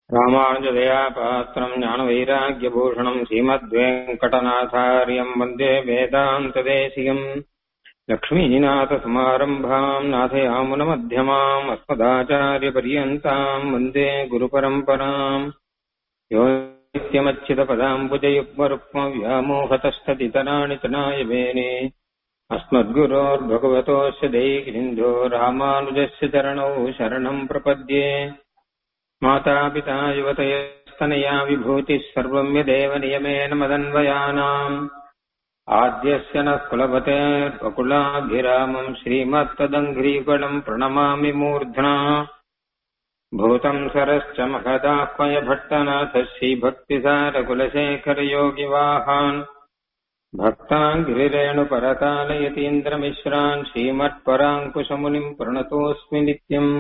ராமானுஜதயா பாத்திரம் ஞானவைராக்கியபூஷணம் ஸ்ரீமத்வேங்கடநாதாரியம் வந்தே வேதாந்ததேசிகம் லக்ஷ்மீநாதசமாரம்பாம் நாதயாமுனமध्यமாம் அஸ்மதாச்சாரியபரியந்தாம் வந்தே குருபரம்பராம் யோ नित्यमच्युतपदाम्बुजयुग्मरुक्मव्यामोहतस्ततितराणि तनाय मेने अस्मद्गुरोर्भगवतोऽस्य दैकिनिन्दो रामानुजस्य चरणौ शरणम् प्रपद्ये मातापिता युवतयस्तनया विभूतिः सर्वम् यदेव नियमेन मदन्वयानाम् आद्यस्य नः कुलपतेर्वकुलाभिरामम् श्रीमत्तदङ्घ्रीकुलम् प्रणमामि मूर्ध्ना भूतम् सरश्च महदाह्वयभट्टनाथः श्रीभक्तिसारकुलशेखरयोगिवाहान् भक्तान् गिरिरेणुपरकालयतीन्द्रमिश्रान् श्रीमत्पराङ्कुशमुनिम् प्रणतोऽस्मि नित्यम्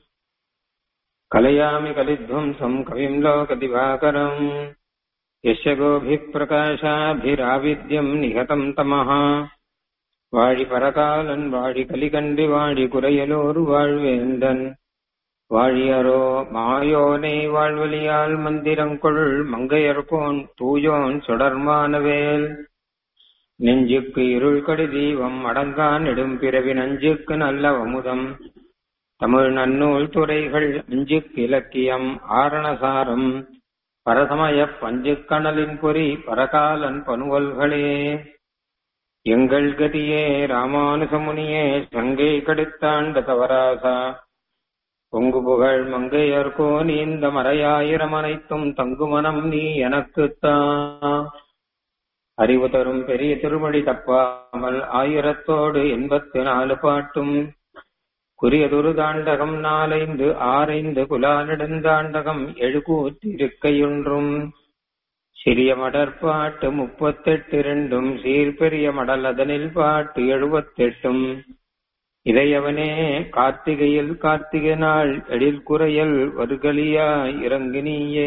कलयामि कलिध्वंसम् कविम् लोकदिवाकरम् यस्य गोभिः प्रकाशाभिराविद्यम् निहतम् तमः வாழி பரகாலன் வாழி கலிகண்டி வாழி குறையலோர் வாழ்வேந்தன் வாழியரோ மாயோனை வாழ்வழியால் மந்திரங்கொள் மங்கையர்கோன் தூயோன் சுடர்மானவேல் நெஞ்சுக்கு இருள் கடி தீபம் அடங்கா நெடும் பிறவி நஞ்சுக்கு நல்ல அமுதம் தமிழ் நன்னூல் துறைகள் அஞ்சுக்கு இலக்கியம் ஆரணசாரம் பரசமய பஞ்சுக்கணலின் பொறி பரகாலன் பனுவல்களே எங்கள் கதியே ராமானுசமுனியே சங்கை கடுத்தாண்ட தவராசா பொங்கு புகழ் மங்கையர்கோ நீ இந்த மறையாயிரம் அனைத்தும் தங்குமனம் நீ எனக்குத்தா அறிவு தரும் பெரிய திருமொழி தப்பாமல் ஆயிரத்தோடு எண்பத்தி நாலு பாட்டும் குறியதொரு தாண்டகம் நாலைந்து ஆரைந்து குலானெடுந்தாண்டகம் எழுகூத்திருக்கையொன்றும் சிறிய மடற்பாட்டு முப்பத்தெட்டு இரண்டும் சீர்பெரிய மடல் அதனில் பாட்டு எழுபத்தெட்டும் இதையவனே கார்த்திகையில் கார்த்திகை நாள் எழில் குறையல் வருகலியா இறங்கினியே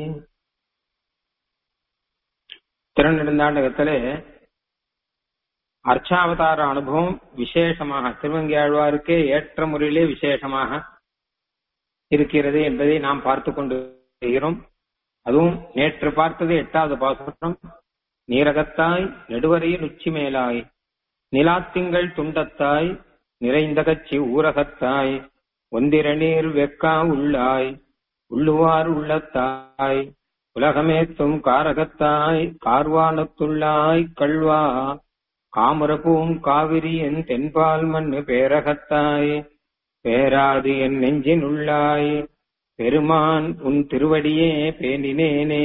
திருநெடுந்தாண்டகத்திலே அர்ச்சாவதார அனுபவம் விசேஷமாக திருவங்கியாழ்வாருக்கே ஏற்ற முறையிலே விசேஷமாக இருக்கிறது என்பதை நாம் பார்த்து கொண்டு வருகிறோம் அதுவும் நேற்று பார்த்தது எட்டாவது பாசுரம் நீரகத்தாய் நெடுவரையில் உச்சி மேலாய் நிலாத்திங்கள் துண்டத்தாய் நிறைந்த கட்சி ஊரகத்தாய் ஒந்திர நீர் வெக்கா உள்ளாய் உள்ளுவார் உள்ளத்தாய் உலகமேத்தும் காரகத்தாய் கார்வானத்துள்ளாய் கல்வா காமரபூம் காவிரி என் தென்பால் மண்ணு பேரகத்தாய் பேராது என் நெஞ்சின் உள்ளாய் பெருமான் உன் திருவடியே பேணினேனே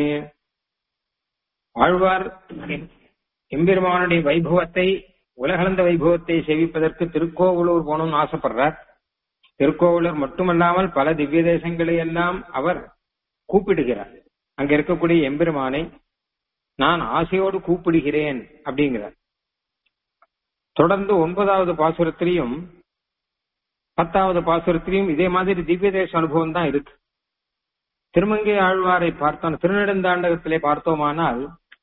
ஆழ்வார் எம்பெருமானுடைய வைபவத்தை உலகளந்த வைபவத்தை சேவிப்பதற்கு திருக்கோவலூர் போகணும்னு ஆசைப்படுறார் திருக்கோவலூர் மட்டுமல்லாமல் பல திவ்ய தேசங்களை எல்லாம் அவர் கூப்பிடுகிறார் அங்க இருக்கக்கூடிய எம்பெருமானை நான் ஆசையோடு கூப்பிடுகிறேன் அப்படிங்கிறார் தொடர்ந்து ஒன்பதாவது பாசுரத்திலையும் பத்தாவது பாசுரத்திலையும் இதே மாதிரி திவ்ய தேச அனுபவம் தான் இருக்கு திருமங்கை ஆழ்வாரை பார்த்தோம் திருநெடுந்தாண்டகத்திலே பார்த்தோமானால்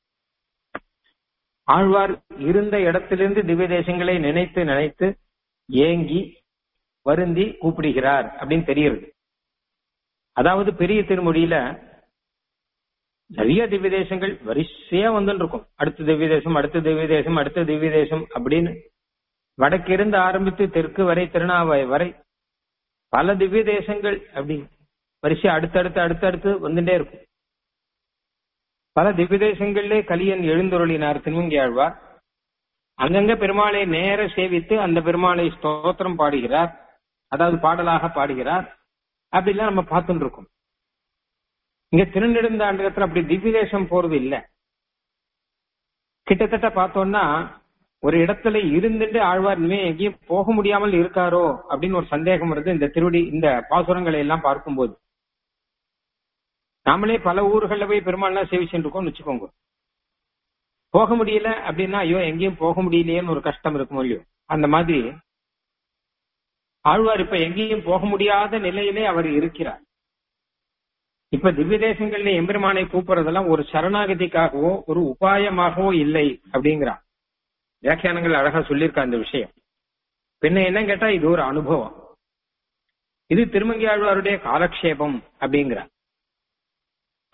ஆழ்வார் இருந்த இடத்திலிருந்து திவ்ய தேசங்களை நினைத்து நினைத்து ஏங்கி வருந்தி கூப்பிடுகிறார் அப்படின்னு தெரியுது அதாவது பெரிய திருமொழியில நிறைய திவ்ய தேசங்கள் வரிசையா வந்துட்டு இருக்கும் அடுத்த திவ்ய தேசம் அடுத்த திவ்ய தேசம் அடுத்த திவ்ய தேசம் அப்படின்னு வடக்கிருந்து ஆரம்பித்து தெற்கு வரை திருநாவாய் வரை பல திவ்ய தேசங்கள் அப்படி வரிசை அடுத்தடுத்து அடுத்தடுத்து வந்துட்டே இருக்கும் பல திவ்ய தேசங்களிலே கலியன் எழுந்தொருளினார் திருமங்கி ஆழ்வார் அங்கங்க பெருமாளை நேர சேவித்து அந்த பெருமாளை ஸ்தோத்திரம் பாடுகிறார் அதாவது பாடலாக பாடுகிறார் அப்படிலாம் நம்ம பார்த்துட்டு இருக்கோம் இங்க திருநெடுந்தாண்டகத்துல அப்படி திவ்ய தேசம் போறது இல்ல கிட்டத்தட்ட பார்த்தோம்னா ஒரு இடத்துல இருந்துட்டு ஆழ்வார் இனிமே எங்கேயும் போக முடியாமல் இருக்காரோ அப்படின்னு ஒரு சந்தேகம் வருது இந்த திருவடி இந்த பாசுரங்களை எல்லாம் பார்க்கும்போது நாமளே பல ஊர்கள்ல போய் பெருமாள்லாம் சேவிச்சுட்டு இருக்கோம்னு வச்சுக்கோங்க போக முடியல அப்படின்னா ஐயோ எங்கேயும் போக முடியலையேன்னு ஒரு கஷ்டம் இருக்குமோ இல்லையோ அந்த மாதிரி ஆழ்வார் இப்ப எங்கேயும் போக முடியாத நிலையிலே அவர் இருக்கிறார் இப்ப திவ்ய தேசங்கள்ல எம்பெருமானை கூப்பிடுறதெல்லாம் ஒரு சரணாகதிக்காகவோ ஒரு உபாயமாகவோ இல்லை அப்படிங்கிறார் வியாக்கியானங்கள் அழகா சொல்லியிருக்கா இந்த விஷயம் பின்ன என்ன கேட்டா இது ஒரு அனுபவம் இது திருமங்கி ஆழ்வாருடைய காலக்ஷேபம் அப்படிங்கிறார்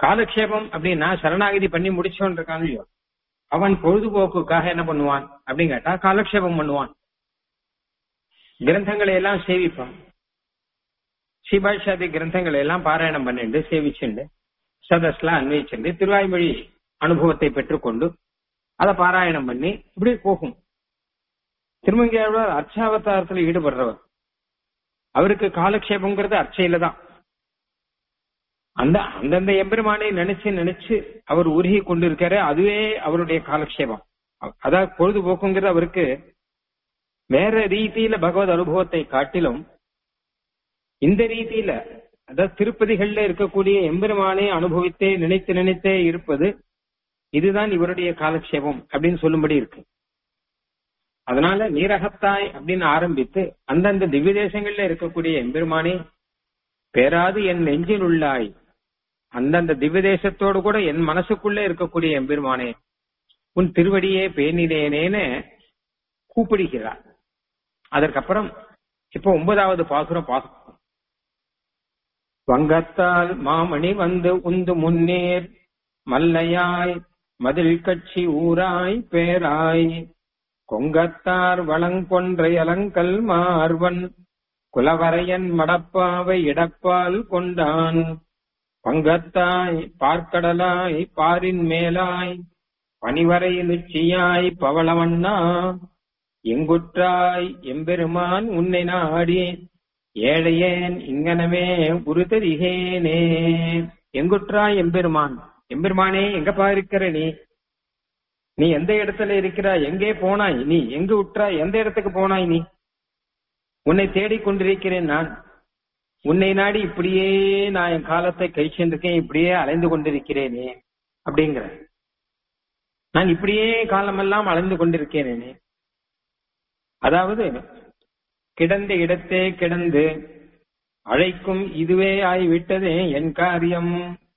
காலக்ஷேபம் அப்படின்னா சரணாகதி பண்ணி முடிச்சவன் இருக்கான் இல்லையோ அவன் பொழுதுபோக்குக்காக என்ன பண்ணுவான் அப்படின்னு கேட்டா காலக்ஷேபம் பண்ணுவான் கிரந்தங்களை எல்லாம் சேவிப்பான் ஸ்ரீபாஷாதி கிரந்தங்களை எல்லாம் பாராயணம் பண்ணிட்டு சேவிச்சுண்டு சதஸ்லாம் அன்வயிச்சுண்டு திருவாய்மொழி அனுபவத்தை பெற்றுக்கொண்டு அதை பாராயணம் பண்ணி இப்படி போகும் திருமங்கையாழ்வார் அர்ச்சாவதாரத்தில் ஈடுபடுறவர் அவருக்கு காலக்ஷேபங்கிறது அர்ச்சையில தான் அந்த அந்தந்த எம்பெருமானை நினைச்சு நினைச்சு அவர் உருகி கொண்டிருக்காரு அதுவே அவருடைய காலக்ஷேபம் அதாவது பொழுதுபோக்குங்கிறது அவருக்கு வேற ரீதியில பகவத் அனுபவத்தை காட்டிலும் இந்த ரீதியில அதாவது திருப்பதிகள்ல இருக்கக்கூடிய எம்பெருமானை அனுபவித்தே நினைத்து நினைத்தே இருப்பது இதுதான் இவருடைய காலக்ஷேபம் அப்படின்னு சொல்லும்படி இருக்கு அதனால நீரகத்தாய் அப்படின்னு ஆரம்பித்து அந்தந்த திவ்ய தேசங்கள்ல இருக்கக்கூடிய எம்பெருமானே பேராது என் நெஞ்சில் உள்ளாய் அந்தந்த திவ்ய தேசத்தோடு கூட என் மனசுக்குள்ள இருக்கக்கூடிய எம்பெருமானே உன் திருவடியே பேணினேனேன்னு கூப்பிடுகிறார் அதற்கப்புறம் இப்போ ஒன்பதாவது பாசுரம் பாசம் வங்கத்தால் மாமணி வந்து உந்து முன்னேர் மல்லையாய் மதில் கட்சி ஊராய் பேராய் கொங்கத்தார் வளங்கொன்றை அலங்கல் மார்வன் குலவரையன் மடப்பாவை இடப்பால் கொண்டான் பங்கத்தாய் பார்க்கடலாய் பாரின் மேலாய் பனிவரை நிச்சியாய் பவளவண்ணா எங்குற்றாய் எம்பெருமான் உன்னை நாடி ஏழையேன் இங்கனமே உருதரிகேனே எங்குற்றாய் எம்பெருமான் எம்பெருமானே எங்கப்பா இருக்கிற நீ நீ எந்த இடத்துல இருக்கிறாய் எங்கே போனாய் நீ எங்கு உற்றாய் எந்த இடத்துக்கு போனாய் நீ உன்னை தேடிக் கொண்டிருக்கிறேன் நான் உன்னை நாடி இப்படியே நான் என் காலத்தை கை சென்றிருக்கேன் இப்படியே அலைந்து கொண்டிருக்கிறேனே அப்படிங்கிற நான் இப்படியே காலமெல்லாம் அலைந்து கொண்டிருக்கிறேனே அதாவது கிடந்த இடத்தே கிடந்து அழைக்கும் இதுவே ஆகிவிட்டதே என் காரியம்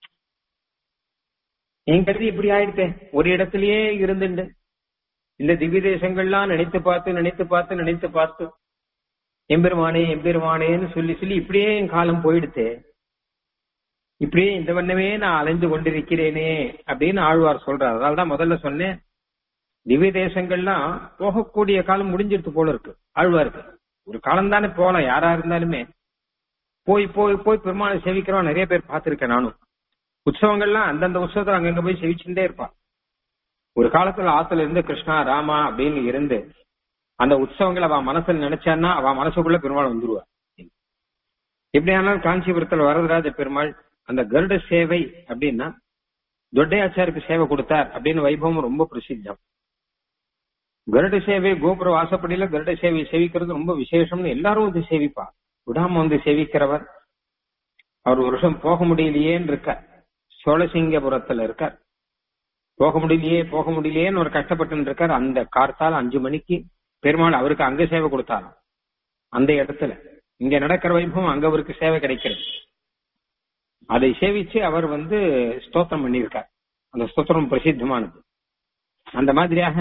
என் கருதி இப்படி ஆயிடுத்தேன் ஒரு இடத்திலேயே இருந்துண்டு இந்த திவ்ய தேசங்கள்லாம் நினைத்து பார்த்து நினைத்து பார்த்து நினைத்து பார்த்து எம்பெருமானே எம்பெருமானேன்னு சொல்லி சொல்லி இப்படியே என் காலம் போயிடுத்தே இப்படியே இந்த வண்ணமே நான் அலைந்து கொண்டிருக்கிறேனே அப்படின்னு ஆழ்வார் சொல்றார் அதனாலதான் முதல்ல சொன்னேன் திவ்ய தேசங்கள்லாம் போகக்கூடிய காலம் முடிஞ்சிருத்து போல இருக்கு ஆழ்வாருக்கு ஒரு காலம் தானே போகலாம் யாரா இருந்தாலுமே போய் போய் போய் பெருமாளை சேவிக்கிறோம் நிறைய பேர் பார்த்திருக்கேன் நானும் உற்சவங்கள்லாம் அந்தந்த உற்சவத்துல அங்கங்க போய் சேவிச்சுட்டே இருப்பான் ஒரு காலத்துல ஆத்துல இருந்து கிருஷ்ணா ராமா அப்படின்னு இருந்து அந்த உற்சவங்களை அவன் மனசுல நினைச்சான்னா அவன் மனசுக்குள்ள பெருமாள் வந்துருவா எப்படியானாலும் காஞ்சிபுரத்துல வரதராஜ பெருமாள் அந்த கருட சேவை அப்படின்னா தொட்டையாச்சாருக்கு சேவை கொடுத்தார் அப்படின்னு வைபவம் ரொம்ப பிரசித்தம் கருட சேவை கோபுர வாசப்படியில கருட சேவை சேவிக்கிறது ரொம்ப விசேஷம்னு எல்லாரும் வந்து சேவிப்பா விடாம வந்து சேவிக்கிறவர் அவர் ஒரு வருஷம் போக முடியலையேன்னு இருக்கார் சோழசிங்கபுரத்துல இருக்கார் போக முடியலையே போக முடியலையேன்னு ஒரு கஷ்டப்பட்டு இருக்கார் அந்த கார்த்தால் அஞ்சு மணிக்கு பெருமாள் அவருக்கு அங்க சேவை கொடுத்தாராம் அந்த இடத்துல இங்க நடக்கிற வைபவம் அங்க அவருக்கு சேவை கிடைக்கிறது அதை சேவிச்சு அவர் வந்து ஸ்தோத்திரம் பண்ணியிருக்கார் அந்த ஸ்தோத்திரம் பிரசித்தமானது அந்த மாதிரியாக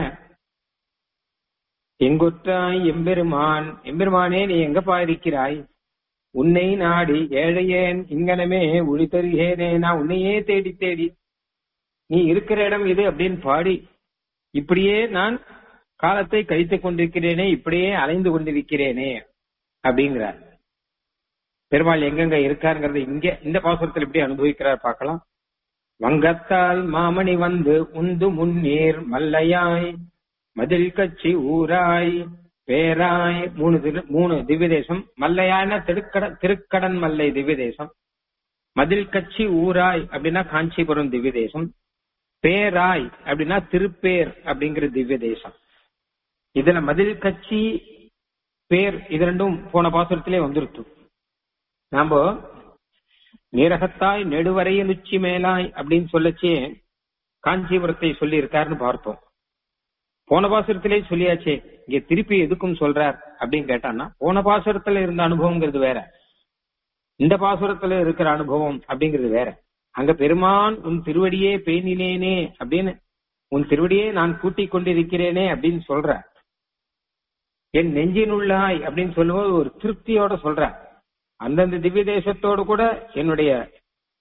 எங்கொற்றாய் எம்பெருமான் எம்பெருமானே நீ எங்கப்பா இருக்கிறாய் உன்னை நாடி ஏழையேன் இங்கனமே ஒளி தருகேனே நான் உன்னையே தேடி தேடி நீ இருக்கிற இடம் இது அப்படின்னு பாடி இப்படியே நான் காலத்தை கழித்துக் கொண்டிருக்கிறேனே இப்படியே அலைந்து கொண்டிருக்கிறேனே அப்படிங்கிறார் பெருமாள் எங்கெங்க இருக்காருங்கிறத இங்க இந்த பாசுரத்தில் எப்படி அனுபவிக்கிறார் பார்க்கலாம் வங்கத்தால் மாமணி வந்து உந்து முன்னீர் மல்லையாய் மதில் கட்சி ஊராய் பேராய் மூணு திரு மூணு திவ்ய தேசம் மல்லையாய்னா திருக்கட திருக்கடன் மல்லை திவ்ய தேசம் மதில் கட்சி ஊராய் அப்படின்னா காஞ்சிபுரம் திவ்ய தேசம் பேராய் அப்படின்னா திருப்பேர் அப்படிங்கிற திவ்ய தேசம் இதுல மதில் கட்சி பேர் இது ரெண்டும் போன பாசுரத்திலே வந்துருத்து நாம நீரகத்தாய் நெடுவரைய உச்சி மேலாய் அப்படின்னு சொல்லச்சே காஞ்சிபுரத்தை சொல்லி இருக்காருன்னு பார்த்தோம் போன பாசுரத்திலே சொல்லியாச்சே இங்க திருப்பி எதுக்கும் சொல்றார் அப்படின்னு கேட்டான்னா போன பாசுரத்துல இருந்த அனுபவங்கிறது வேற இந்த பாசுரத்துல இருக்கிற அனுபவம் அப்படிங்கிறது வேற அங்க பெருமான் உன் திருவடியே பேணினேனே அப்படின்னு உன் திருவடியே நான் கூட்டிக் கொண்டிருக்கிறேனே அப்படின்னு சொல்ற என் நெஞ்சினுள்ளாய் அப்படின்னு சொல்லும்போது ஒரு திருப்தியோட சொல்ற அந்தந்த திவ்ய தேசத்தோடு கூட என்னுடைய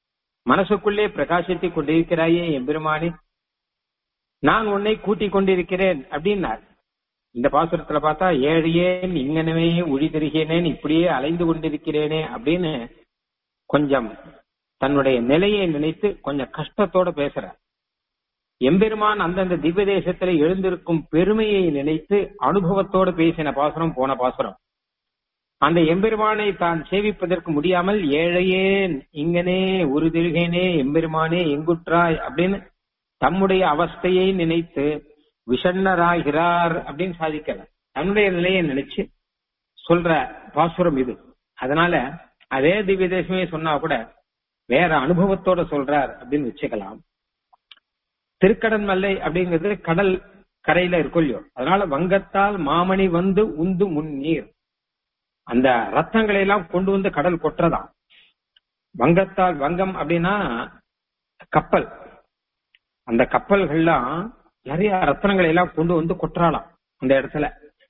மனசுக்குள்ளே பிரகாசித்துக் கொண்டிருக்கிறாயே எம்பெருமானே நான் உன்னை கூட்டிக் கொண்டிருக்கிறேன் அப்படின்னார் இந்த பாசுரத்துல பார்த்தா ஏழையேன் இங்கனவே ஒளி தருகிறேன் இப்படியே அலைந்து கொண்டிருக்கிறேனே அப்படின்னு கொஞ்சம் தன்னுடைய நிலையை நினைத்து கொஞ்சம் கஷ்டத்தோட பேசுறார் எம்பெருமான் அந்தந்த திவ்ய தேசத்துல எழுந்திருக்கும் பெருமையை நினைத்து அனுபவத்தோடு பேசின பாசுரம் போன பாசுரம் அந்த எம்பெருமானை தான் சேவிப்பதற்கு முடியாமல் ஏழையேன் இங்கனே ஒரு திருகேனே எம்பெருமானே எங்குற்றாய் அப்படின்னு தம்முடைய அவஸ்தையை நினைத்து விஷண்ணராகிறார் அப்படின்னு சாதிக்கிறார் தன்னுடைய நிலையை நினைச்சு சொல்ற பாசுரம் இது அதனால அதே திவ்ய தேசமே சொன்னா கூட வேற அனுபவத்தோட சொல்றார் அப்படின்னு வச்சுக்கலாம் திருக்கடன் மல்லை அப்படிங்கிறது கடல் கரையில இருக்கும் இல்லையோ அதனால வங்கத்தால் மாமணி வந்து உந்து முன்னீர் அந்த ரத்தங்களை எல்லாம் கொண்டு வந்து கடல் கொட்டுறதாம் வங்கத்தால் வங்கம் அப்படின்னா கப்பல் அந்த கப்பல்கள்லாம் நிறைய ரத்னங்களை எல்லாம் கொண்டு வந்து கொட்டுறாளாம் அந்த இடத்துல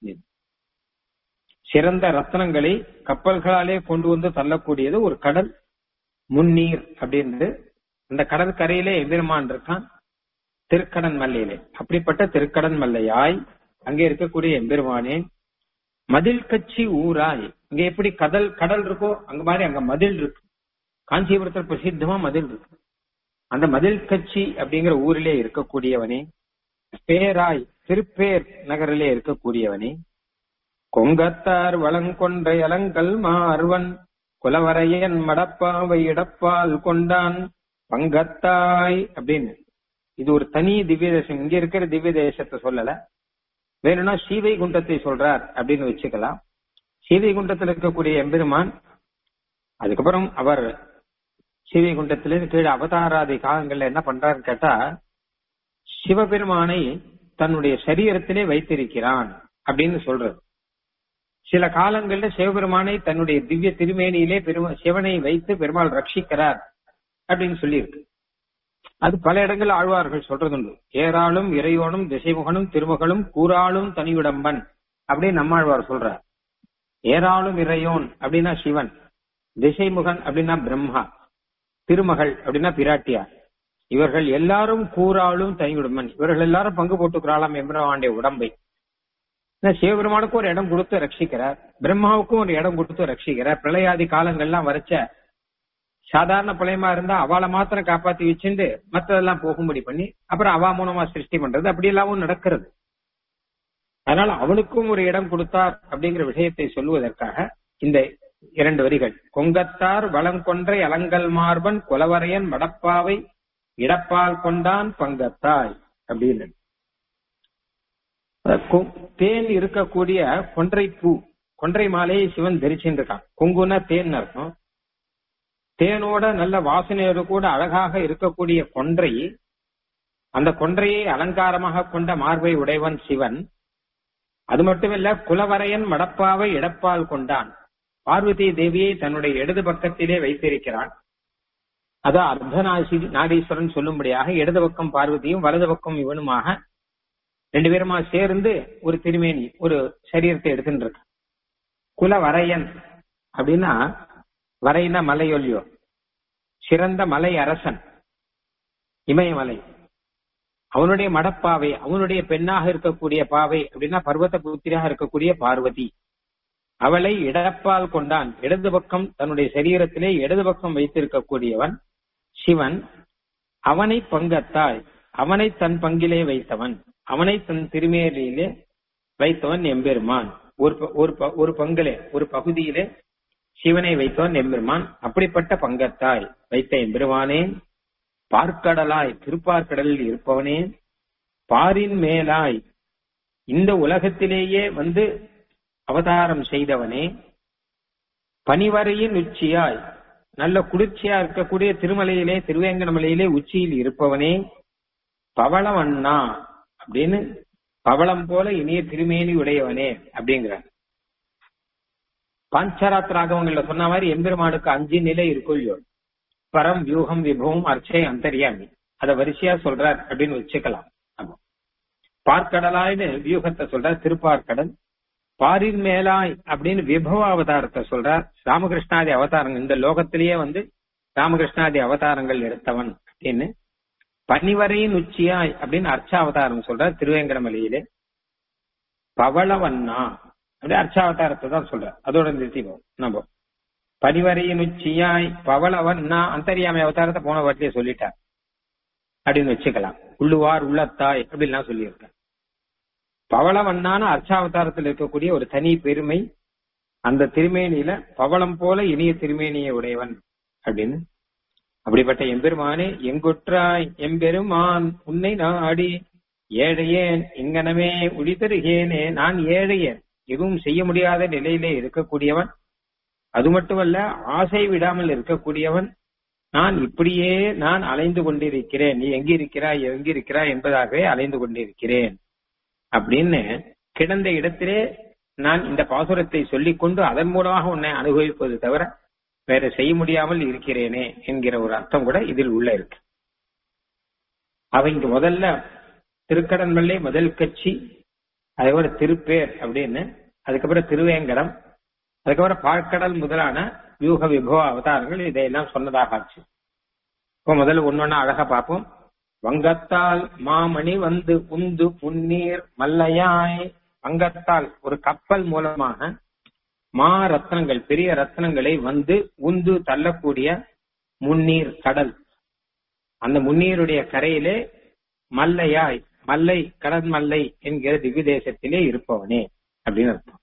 சிறந்த ரத்னங்களை கப்பல்களாலே கொண்டு வந்து தள்ளக்கூடியது ஒரு கடல் முன்னீர் அப்படின்றது அந்த கடற்கரையிலே எம்பெருமான் இருக்கான் திருக்கடன் மல்லையிலே அப்படிப்பட்ட திருக்கடன் மல்லையாய் அங்கே இருக்கக்கூடிய எம்பெருமானே மதில் கட்சி ஊராய் இங்க எப்படி கடல் கடல் இருக்கோ அங்க மாதிரி அங்க மதில் இருக்கு காஞ்சிபுரத்தில் பிரசித்தமா மதில் இருக்கு அந்த மதில் கட்சி அப்படிங்கிற ஊரிலே இருக்கக்கூடியவனே பேராய் திருப்பேர் நகரிலே இருக்கக்கூடியவனே கொங்கத்தார் வளங்கொன்ற அலங்கல் மார்வன் குலவரையன் மடப்பாவை இடப்பால் கொண்டான் பங்கத்தாய் அப்படின்னு இது ஒரு தனி திவ்ய தேசம் இங்க இருக்கிற திவ்ய தேசத்தை சொல்லல வேணும்னா சீவை குண்டத்தை சொல்றார் அப்படின்னு வச்சுக்கலாம் சீவை குண்டத்தில் இருக்கக்கூடிய எம்பெருமான் அதுக்கப்புறம் அவர் சீவை குண்டத்திலிருந்து கீழே அவதாராதி காலங்கள்ல என்ன பண்றாருன்னு கேட்டா சிவபெருமானை தன்னுடைய சரீரத்திலே வைத்திருக்கிறான் அப்படின்னு சொல்றது சில காலங்கள்ல சிவபெருமானை தன்னுடைய திவ்ய திருமேனியிலே பெருமா சிவனை வைத்து பெருமாள் ரட்சிக்கிறார் அப்படின்னு சொல்லியிருக்கு அது பல இடங்கள் ஆழ்வார்கள் சொல்றதுண்டு ஏராளும் இறையோனும் திசைமுகனும் திருமகளும் கூறாளும் தனியுடம்பன் அப்படின்னு நம்மாழ்வார் சொல்றார் ஏராளும் இறையோன் அப்படின்னா சிவன் திசைமுகன் அப்படின்னா பிரம்மா திருமகள் அப்படின்னா பிராட்டியார் இவர்கள் எல்லாரும் கூறாளும் தனியுடம்பன் இவர்கள் எல்லாரும் பங்கு போட்டுக்கிறாளாம் எம்பிரவாண்டிய உடம்பை சிவபெருமானுக்கும் ஒரு இடம் கொடுத்து ரட்சிக்கிறார் பிரம்மாவுக்கும் ஒரு இடம் கொடுத்து ரட்சிக்கிறார் பிரளயாதி காலங்கள்லாம் வரைச்ச சாதாரண பிரளயமா இருந்தா அவளை மாத்திரம் காப்பாத்தி வச்சுட்டு மத்ததெல்லாம் போகும்படி பண்ணி அப்புறம் அவா மூலமா சிருஷ்டி பண்றது அப்படி எல்லாமும் நடக்கிறது அதனால அவனுக்கும் ஒரு இடம் கொடுத்தார் அப்படிங்கிற விஷயத்தை சொல்லுவதற்காக இந்த இரண்டு வரிகள் கொங்கத்தார் வளம் கொன்றை அலங்கல் மார்பன் குலவரையன் மடப்பாவை இடப்பால் கொண்டான் பங்கத்தாய் அப்படின்னு தேன் இருக்கக்கூடிய கொன்றை பூ கொன்றை மாலையை சிவன் தரிச்சுட்டு இருக்கான் கொங்குன்னா தேன் அர்த்தம் தேனோட நல்ல வாசனையோடு கூட அழகாக இருக்கக்கூடிய கொன்றை அந்த கொன்றையை அலங்காரமாக கொண்ட மார்பை உடையவன் சிவன் அது மட்டுமல்ல குலவரையன் மடப்பாவை இடப்பால் கொண்டான் பார்வதி தேவியை தன்னுடைய இடது பக்கத்திலே வைத்திருக்கிறான் அது அர்த்தநாசி நாடீஸ்வரன் சொல்லும்படியாக இடது பக்கம் பார்வதியும் வலது பக்கம் இவனுமாக ரெண்டு பேருமா சேர்ந்து ஒரு திருமேனி ஒரு சரீரத்தை எடுத்துட்டு இருக்க குலவரையன் அப்படின்னா வரைனா மலையொல்லியோ சிறந்த மலை அரசன் இமயமலை அவனுடைய மடப்பாவை அவனுடைய பெண்ணாக இருக்கக்கூடிய பாவை அப்படின்னா பர்வத புத்திரியாக இருக்கக்கூடிய பார்வதி அவளை இடப்பால் கொண்டான் இடது பக்கம் தன்னுடைய சரீரத்திலே இடது பக்கம் வைத்திருக்கக்கூடியவன் சிவன் அவனை பங்கத்தாய் அவனை தன் பங்கிலே வைத்தவன் அவனை தன் திருமேலியிலே வைத்தவன் எம்பெருமான் ஒரு ஒரு ஒரு பங்கிலே ஒரு பகுதியிலே சிவனை வைத்தவன் எம்பெருமான் அப்படிப்பட்ட பங்கத்தாய் வைத்த எம்பெருமானே பார்க்கடலாய் திருப்பார்க்கடலில் இருப்பவனே பாரின் மேலாய் இந்த உலகத்திலேயே வந்து அவதாரம் செய்தவனே பனிவரையின் உச்சியாய் நல்ல குளிர்ச்சியா இருக்கக்கூடிய திருமலையிலே திருவேங்கடமலையிலே உச்சியில் இருப்பவனே பவளவண்ணா அப்படின்னு பவளம் போல இனிய திருமேனி உடையவனே அப்படிங்கிறார் பாஞ்சராத் ராகவங்கள்ல சொன்ன மாதிரி எம்பெருமானுக்கு அஞ்சு நிலை இருக்கும் இல்லையோ பரம் வியூகம் விபவம் அர்ச்சை அந்தரியாமி அத வரிசையா சொல்றார் அப்படின்னு வச்சுக்கலாம் ஆமா பார்க்கடலாய்னு வியூகத்தை சொல்றார் திருப்பார்க்கடல் பாரின் மேலாய் அப்படின்னு விபவ அவதாரத்தை சொல்றார் ராமகிருஷ்ணாதி அவதாரங்கள் இந்த லோகத்திலேயே வந்து ராமகிருஷ்ணாதி அவதாரங்கள் எடுத்தவன் அப்படின்னு பனிவரையின் உச்சியாய் அப்படின்னு அர்ச்சாவதாரம் சொல்ற திருவேங்கடமலையிலே பவளவண்ணா அப்படி அர்ச்சாவதாரத்தை தான் சொல்ற அதோட நிறுத்திப்போம் நம்ம பனிவரையின் உச்சியாய் பவளவண்ணா அந்தரியாமை அவதாரத்தை போன வாட்டிலே சொல்லிட்டார் அப்படின்னு வச்சுக்கலாம் உள்ளுவார் உள்ளத்தாய் அப்படின்லாம் சொல்லியிருக்க பவளவண்ணான அர்ச்சாவதாரத்தில் இருக்கக்கூடிய ஒரு தனி பெருமை அந்த திருமேனியில பவளம் போல இனிய திருமேனியை உடையவன் அப்படின்னு அப்படிப்பட்ட எம்பெருமானே எங்குற்றாய் எம்பெருமான் உன்னை நாடி ஏழையேன் இங்கனமே உடித்தருகேனே நான் ஏழையேன் எதுவும் செய்ய முடியாத நிலையிலே இருக்கக்கூடியவன் அது மட்டுமல்ல ஆசை விடாமல் இருக்கக்கூடியவன் நான் இப்படியே நான் அலைந்து கொண்டிருக்கிறேன் நீ எங்க இருக்கிறாய் எங்க இருக்கிறாய் என்பதாகவே அலைந்து கொண்டிருக்கிறேன் அப்படின்னு கிடந்த இடத்திலே நான் இந்த பாசுரத்தை சொல்லிக் கொண்டு அதன் மூலமாக உன்னை அனுபவிப்பது தவிர வேற செய்ய முடியாமல் இருக்கிறேனே என்கிற ஒரு அர்த்தம் கூட இதில் உள்ள இருக்கு அவ இங்க முதல்ல திருக்கடன்மல்லே முதல் கட்சி அதுக்கப்புறம் திருப்பேர் அப்படின்னு அதுக்கப்புறம் திருவேங்கடம் அதுக்கப்புறம் பாழ்கடல் முதலான வியூக விபவ அவதாரங்கள் இதையெல்லாம் சொன்னதாக ஆச்சு இப்போ முதல்ல ஒன்னொன்னா அழகா பார்ப்போம் வங்கத்தால் மாமணி வந்து உந்து புன்னீர் மல்லையாய் வங்கத்தால் ஒரு கப்பல் மூலமாக மா ரத்னங்கள் பெரிய ரத்னங்களை வந்து உந்து தள்ளக்கூடிய முன்னீர் கடல் அந்த முன்னீருடைய கரையிலே மல்லையாய் மல்லை கடல் மல்லை என்கிற திவ்ய தேசத்திலே இருப்பவனே அப்படின்னு அர்த்தம்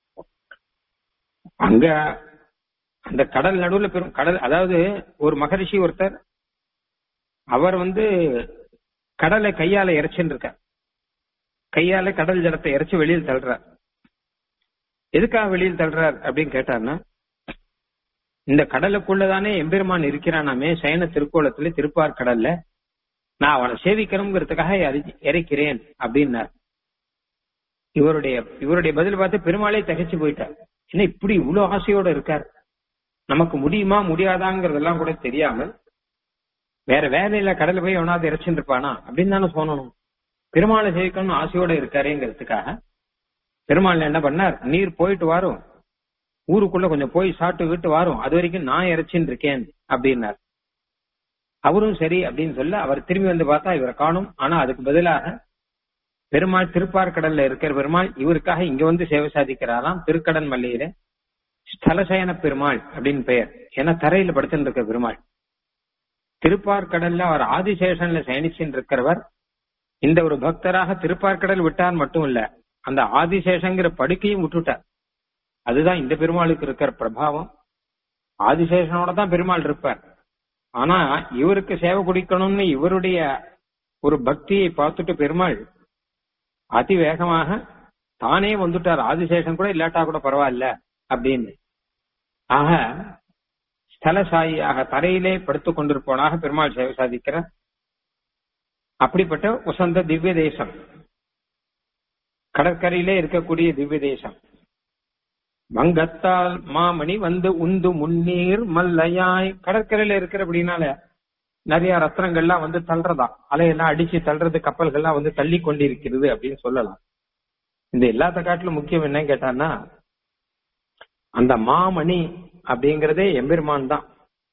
அங்க அந்த கடல் நடுவுல பெரும் கடல் அதாவது ஒரு மகரிஷி ஒருத்தர் அவர் வந்து கடலை கையால இறைச்சுன்னு இருக்கார் கையால கடல் ஜலத்தை இறைச்சு வெளியில் தள்ளுறார் எதுக்காக வெளியில் தள்ளுறார் அப்படின்னு கேட்டார்னா இந்த கடலுக்குள்ளதானே எம்பெருமான் இருக்கிறானாமே சயன திருக்கோலத்துல திருப்பார் கடல்ல நான் அவனை சேவிக்கணுங்கிறதுக்காக இறை- இறைக்கிறேன் அப்படின்னார் இவருடைய இவருடைய பதில் பார்த்து பெருமாளே தகைச்சு போயிட்டார் என்ன இப்படி இவ்வளவு ஆசையோட இருக்கார் நமக்கு முடியுமா முடியாதாங்கிறதெல்லாம் கூட தெரியாமல் வேற வேலையில கடல்ல போய் எவனாவது இறைச்சுட்டு இருப்பானா அப்படின்னு தானே சொல்லணும் பெருமாளை சேவிக்கணும்னு ஆசையோட இருக்காருங்கிறதுக்காக பெருமாள் என்ன பண்ணார் நீர் போயிட்டு வரும் ஊருக்குள்ள கொஞ்சம் போய் சாப்பிட்டு விட்டு வரும் அது வரைக்கும் நான் இறைச்சின்னு இருக்கேன் அப்படின்னார் அவரும் சரி அப்படின்னு சொல்ல அவர் திரும்பி வந்து பார்த்தா இவரை காணும் ஆனா அதுக்கு பதிலாக பெருமாள் திருப்பார்கடல்ல இருக்கிற பெருமாள் இவருக்காக இங்க வந்து சேவை சாதிக்கிறாராம் திருக்கடன் மல்லையில ஸ்தலசயன பெருமாள் அப்படின்னு பெயர் ஏன்னா தரையில படுத்துட்டு இருக்க பெருமாள் திருப்பார்கடல்ல அவர் ஆதிசேஷன்ல சயனிச்சுட்டு இருக்கிறவர் இந்த ஒரு பக்தராக திருப்பார்கடல் விட்டார் மட்டும் இல்ல அந்த ஆதிசேஷங்கிற படுக்கையும் விட்டுட்டார் அதுதான் இந்த பெருமாளுக்கு இருக்கிற பிரபாவம் ஆதிசேஷனோட தான் பெருமாள் இருப்பார் ஆனா இவருக்கு சேவை குடிக்கணும்னு இவருடைய ஒரு பக்தியை பார்த்துட்டு பெருமாள் அதி வேகமாக தானே வந்துட்டார் ஆதிசேஷன் கூட இல்லாட்டா கூட பரவாயில்ல அப்படின்னு ஆக ஸ்தலசாயியாக தரையிலே படுத்துக் கொண்டிருப்பவனாக பெருமாள் சேவை சாதிக்கிறார் அப்படிப்பட்ட உசந்த திவ்ய தேசம் கடற்கரையிலே இருக்கக்கூடிய திவ்ய தேசம் வங்கத்தால் மாமணி வந்து உந்து முன்னீர் மல்லையாய் கடற்கரையில இருக்கிற அப்படின்னால நிறைய ரத்னங்கள்லாம் வந்து தள்ளுறதா அலையெல்லாம் அடிச்சு தள்ளுறது கப்பல்கள்லாம் வந்து தள்ளி கொண்டிருக்கிறது அப்படின்னு சொல்லலாம் இந்த எல்லாத்த காட்டிலும் முக்கியம் என்னன்னு கேட்டான்னா அந்த மாமணி அப்படிங்கறதே எம்பெருமான் தான்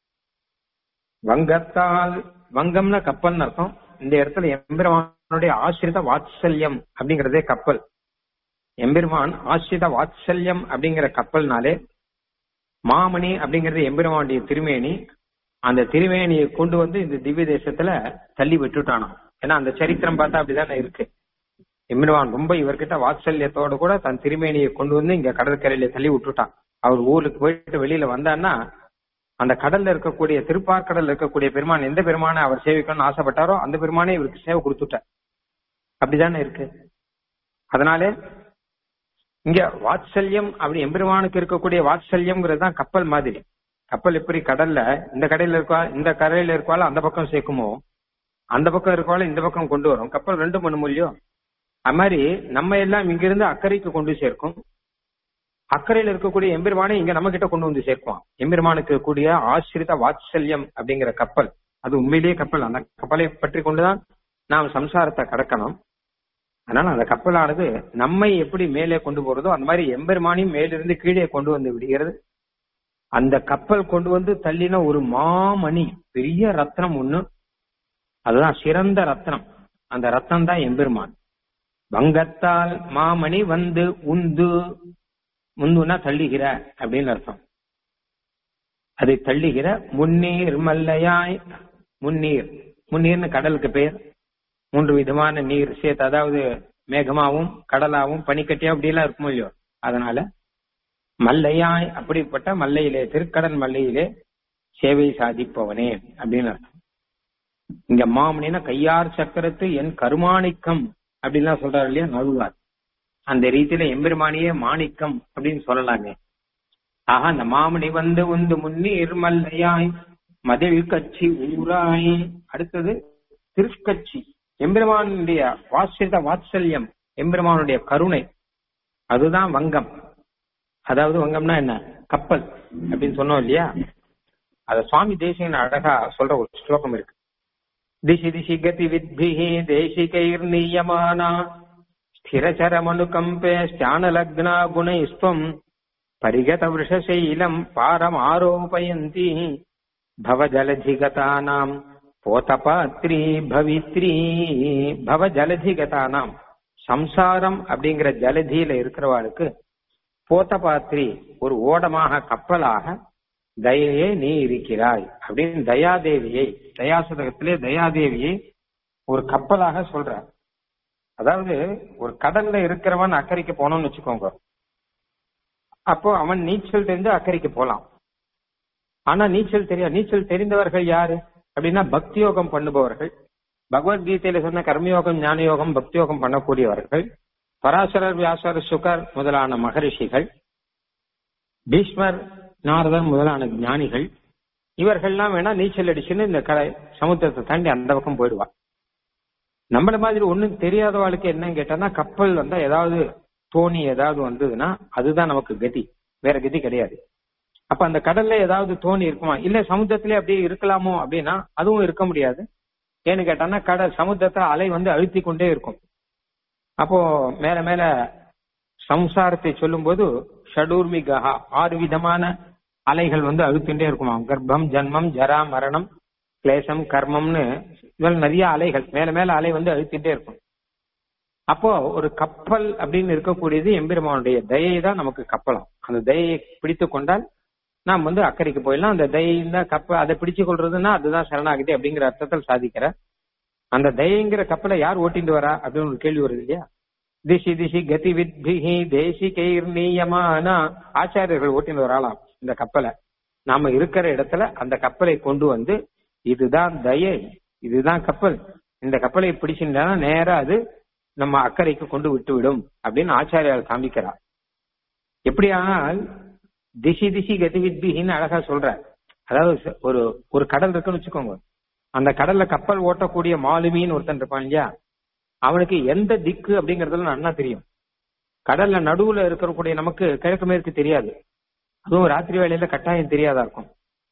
வங்கத்தால் வங்கம்னா கப்பல்னு அர்த்தம் இந்த இடத்துல எம்பெருமானுடைய ஆசிரித வாத்சல்யம் அப்படிங்கறதே கப்பல் எம்பெருமான் ஆசிரித வாத்சல்யம் அப்படிங்கிற கப்பல்னாலே மாமணி அப்படிங்கறது எம்பெருமானுடைய திருமேனி அந்த திருமேனியை கொண்டு வந்து இந்த திவ்ய தேசத்துல தள்ளி விட்டுட்டானாம் ஏன்னா அந்த சரித்திரம் பார்த்தா அப்படிதானே இருக்கு எம்பெருமான் ரொம்ப இவர்கிட்ட வாத்சல்யத்தோட கூட தன் திருமேனியை கொண்டு வந்து இங்க கடற்கரையில தள்ளி விட்டுட்டான் அவர் ஊருக்கு போயிட்டு வெளியில வந்தான்னா அந்த கடல்ல இருக்கக்கூடிய திருப்பார்கடல்ல இருக்கக்கூடிய பெருமான் எந்த பெருமானை அவர் சேவிக்கணும்னு ஆசைப்பட்டாரோ அந்த பெருமானே இவருக்கு சேவை கொடுத்துட்டார் அப்படிதானே இருக்கு அதனாலே இங்க வாத்சல்யம் அப்படி எம்பெருமானுக்கு இருக்கக்கூடிய வாத்சல்யம்ங்கிறது தான் கப்பல் மாதிரி கப்பல் எப்படி கடல்ல இந்த கடையில இருக்கா இந்த கரையில இருக்கவால அந்த பக்கம் சேர்க்குமோ அந்த பக்கம் இருக்கவால இந்த பக்கம் கொண்டு வரும் கப்பல் ரெண்டும் பண்ண முடியும் அது மாதிரி நம்ம எல்லாம் இங்கிருந்து அக்கறைக்கு கொண்டு சேர்க்கும் அக்கறையில இருக்கக்கூடிய எம்பெருமானை இங்க நம்ம கிட்ட கொண்டு வந்து சேர்க்குவான் எம்பெருமானுக்கு கூடிய ஆசிரித வாத்சல்யம் அப்படிங்கிற கப்பல் அது உண்மையிலேயே கப்பல் அந்த கப்பலை பற்றி கொண்டுதான் நாம் சம்சாரத்தை கடக்கணும் அதனால அந்த கப்பலானது நம்மை எப்படி மேலே கொண்டு போறதோ அந்த மாதிரி எம்பெருமானையும் மேலிருந்து கீழே கொண்டு வந்து விடுகிறது அந்த கப்பல் கொண்டு வந்து தள்ளின ஒரு மாமணி பெரிய ரத்னம் ஒண்ணு அதுதான் சிறந்த ரத்னம் அந்த ரத்னம் தான் எம்பெருமான் வங்கத்தால் மாமணி வந்து உந்து முந்துனா தள்ளுகிற அப்படின்னு அர்த்தம் அதை தள்ளுகிற முன்னீர் மல்லையாய் முன்னீர் முன்னீர்னு கடலுக்கு பேர் மூன்று விதமான நீர் சேர்த்து அதாவது மேகமாவும் கடலாவும் பனிக்கட்டியா அப்படிலாம் இருக்கும் இல்லையோ அதனால மல்லையாய் அப்படிப்பட்ட மல்லையிலே திருக்கடல் மல்லையிலே சேவை சாதிப்பவனே அப்படின்னு அர்த்தம் இங்க மாமணினா கையார் சக்கரத்து என் கருமாணிக்கம் அப்படின்லாம் சொல்றாரு இல்லையா நழுவார் அந்த ரீதியில எம்பெருமானியே மாணிக்கம் அப்படின்னு சொல்லலாமே ஆக அந்த மாமணி வந்து உந்து முன்னீர் மல்லையாய் மதில் கட்சி ஊராய் அடுத்தது திருக்கட்சி எம்பெருமானுடைய வாசித வாத்சல்யம் எம்பெருமானுடைய கருணை அதுதான் வங்கம் அதாவது வங்கம்னா என்ன கப்பல் அப்படின்னு சொன்னோம் இல்லையா அத சுவாமி தேசிகன் அழகா சொல்ற ஒரு ஸ்லோகம் இருக்கு திசி திசி கதி வித்பிஹி தேசிகைர் நியமானா ஸ்திரச்சரமனுகம்பே ஸ்தானலக்னா குணைஸ்வம் பரிகத விஷசைலம் பாரம் ஆரோபயந்தி பவஜலதிகதானாம் போதபாத்ரி பவித்ரி பவ ஜலதிகதானாம் சம்சாரம் அப்படிங்கிற ஜலதியில இருக்கிறவாளுக்கு போத்தபாத்திரி ஒரு ஓடமாக கப்பலாக தயையே நீ இருக்கிறாய் அப்படின்னு தயாதேவியை தயாசதகத்திலே தயாதேவியை ஒரு கப்பலாக சொல்ற அதாவது ஒரு கடல்ல இருக்கிறவன் அக்கறைக்கு போனோம்னு வச்சுக்கோங்க அப்போ அவன் நீச்சல் தெரிஞ்சு அக்கறைக்கு போலாம் ஆனா நீச்சல் தெரியாது நீச்சல் தெரிந்தவர்கள் யாரு அப்படின்னா பக்தி யோகம் பண்ணுபவர்கள் பகவத்கீதையில சொன்ன கர்மயோகம் ஞான யோகம் பக்தி யோகம் பண்ணக்கூடியவர்கள் பராசரர் வியாசர் சுகர் முதலான மகரிஷிகள் பீஷ்மர் நாரதர் முதலான ஞானிகள் இவர்கள்லாம் வேணா நீச்சல் அடிச்சுன்னு இந்த கடை சமுத்திரத்தை தாண்டி அந்த பக்கம் போயிடுவா நம்மள மாதிரி ஒண்ணும் தெரியாதவாளுக்கு என்னன்னு கேட்டானா கப்பல் வந்தா ஏதாவது தோணி ஏதாவது வந்ததுன்னா அதுதான் நமக்கு கதி வேற கதி கிடையாது அப்ப அந்த கடல்ல ஏதாவது தோணி இருக்குமா இல்ல சமுத்திரத்திலே அப்படியே இருக்கலாமோ அப்படின்னா அதுவும் இருக்க முடியாது ஏன்னு கேட்டானா கடல் சமுத்திரத்தை அலை வந்து அழுத்தி கொண்டே இருக்கும் அப்போ மேல மேல சம்சாரத்தை சொல்லும் போது ஷடூர்மிகா ஆறு விதமான அலைகள் வந்து அழுத்தின்றே இருக்குமா கர்ப்பம் ஜன்மம் ஜரா மரணம் கிளேசம் கர்மம்னு இதில் நிறைய அலைகள் மேல மேல அலை வந்து அழுத்திட்டே இருக்கும் அப்போ ஒரு கப்பல் அப்படின்னு இருக்கக்கூடியது எம்பெருமானுடைய தயை தான் நமக்கு கப்பலம் அந்த தயையை பிடித்து கொண்டால் நாம் வந்து அக்கறைக்கு போயிடலாம் அந்த தயையின் கப்பல் அதை பிடிச்சு கொள்றதுன்னா அதுதான் சரணாகதி அப்படிங்கிற அர்த்தத்தில் சாதிக்கிற அந்த தயங்கிற கப்பலை யார் ஓட்டிட்டு வரா அப்படின்னு ஒரு கேள்வி வருது இல்லையா திசி திசி கதி வித்பிஹி தேசிகைர் நீயமானா ஆச்சாரியர்கள் ஓட்டிட்டு வராலாம் இந்த கப்பலை நாம இருக்கிற இடத்துல அந்த கப்பலை கொண்டு வந்து இதுதான் தயை இதுதான் கப்பல் இந்த கப்பலை பிடிச்சிருந்தா நேரா அது நம்ம அக்கறைக்கு கொண்டு விட்டு விடும் அப்படின்னு ஆச்சாரியால் காமிக்கிறார் எப்படியானால் திசி திசி கதி வித்பிகின்னு அழகா சொல்ற அதாவது ஒரு ஒரு கடல் இருக்குன்னு வச்சுக்கோங்க அந்த கடல்ல கப்பல் ஓட்டக்கூடிய மாலுமின்னு ஒருத்தன் இருப்பான் இல்லையா அவனுக்கு எந்த திக்கு அப்படிங்கறதுல நல்லா தெரியும் கடல்ல நடுவுல இருக்கக்கூடிய நமக்கு கிழக்கு மேற்கு தெரியாது அதுவும் ராத்திரி வேலையில கட்டாயம் தெரியாதா இருக்கும்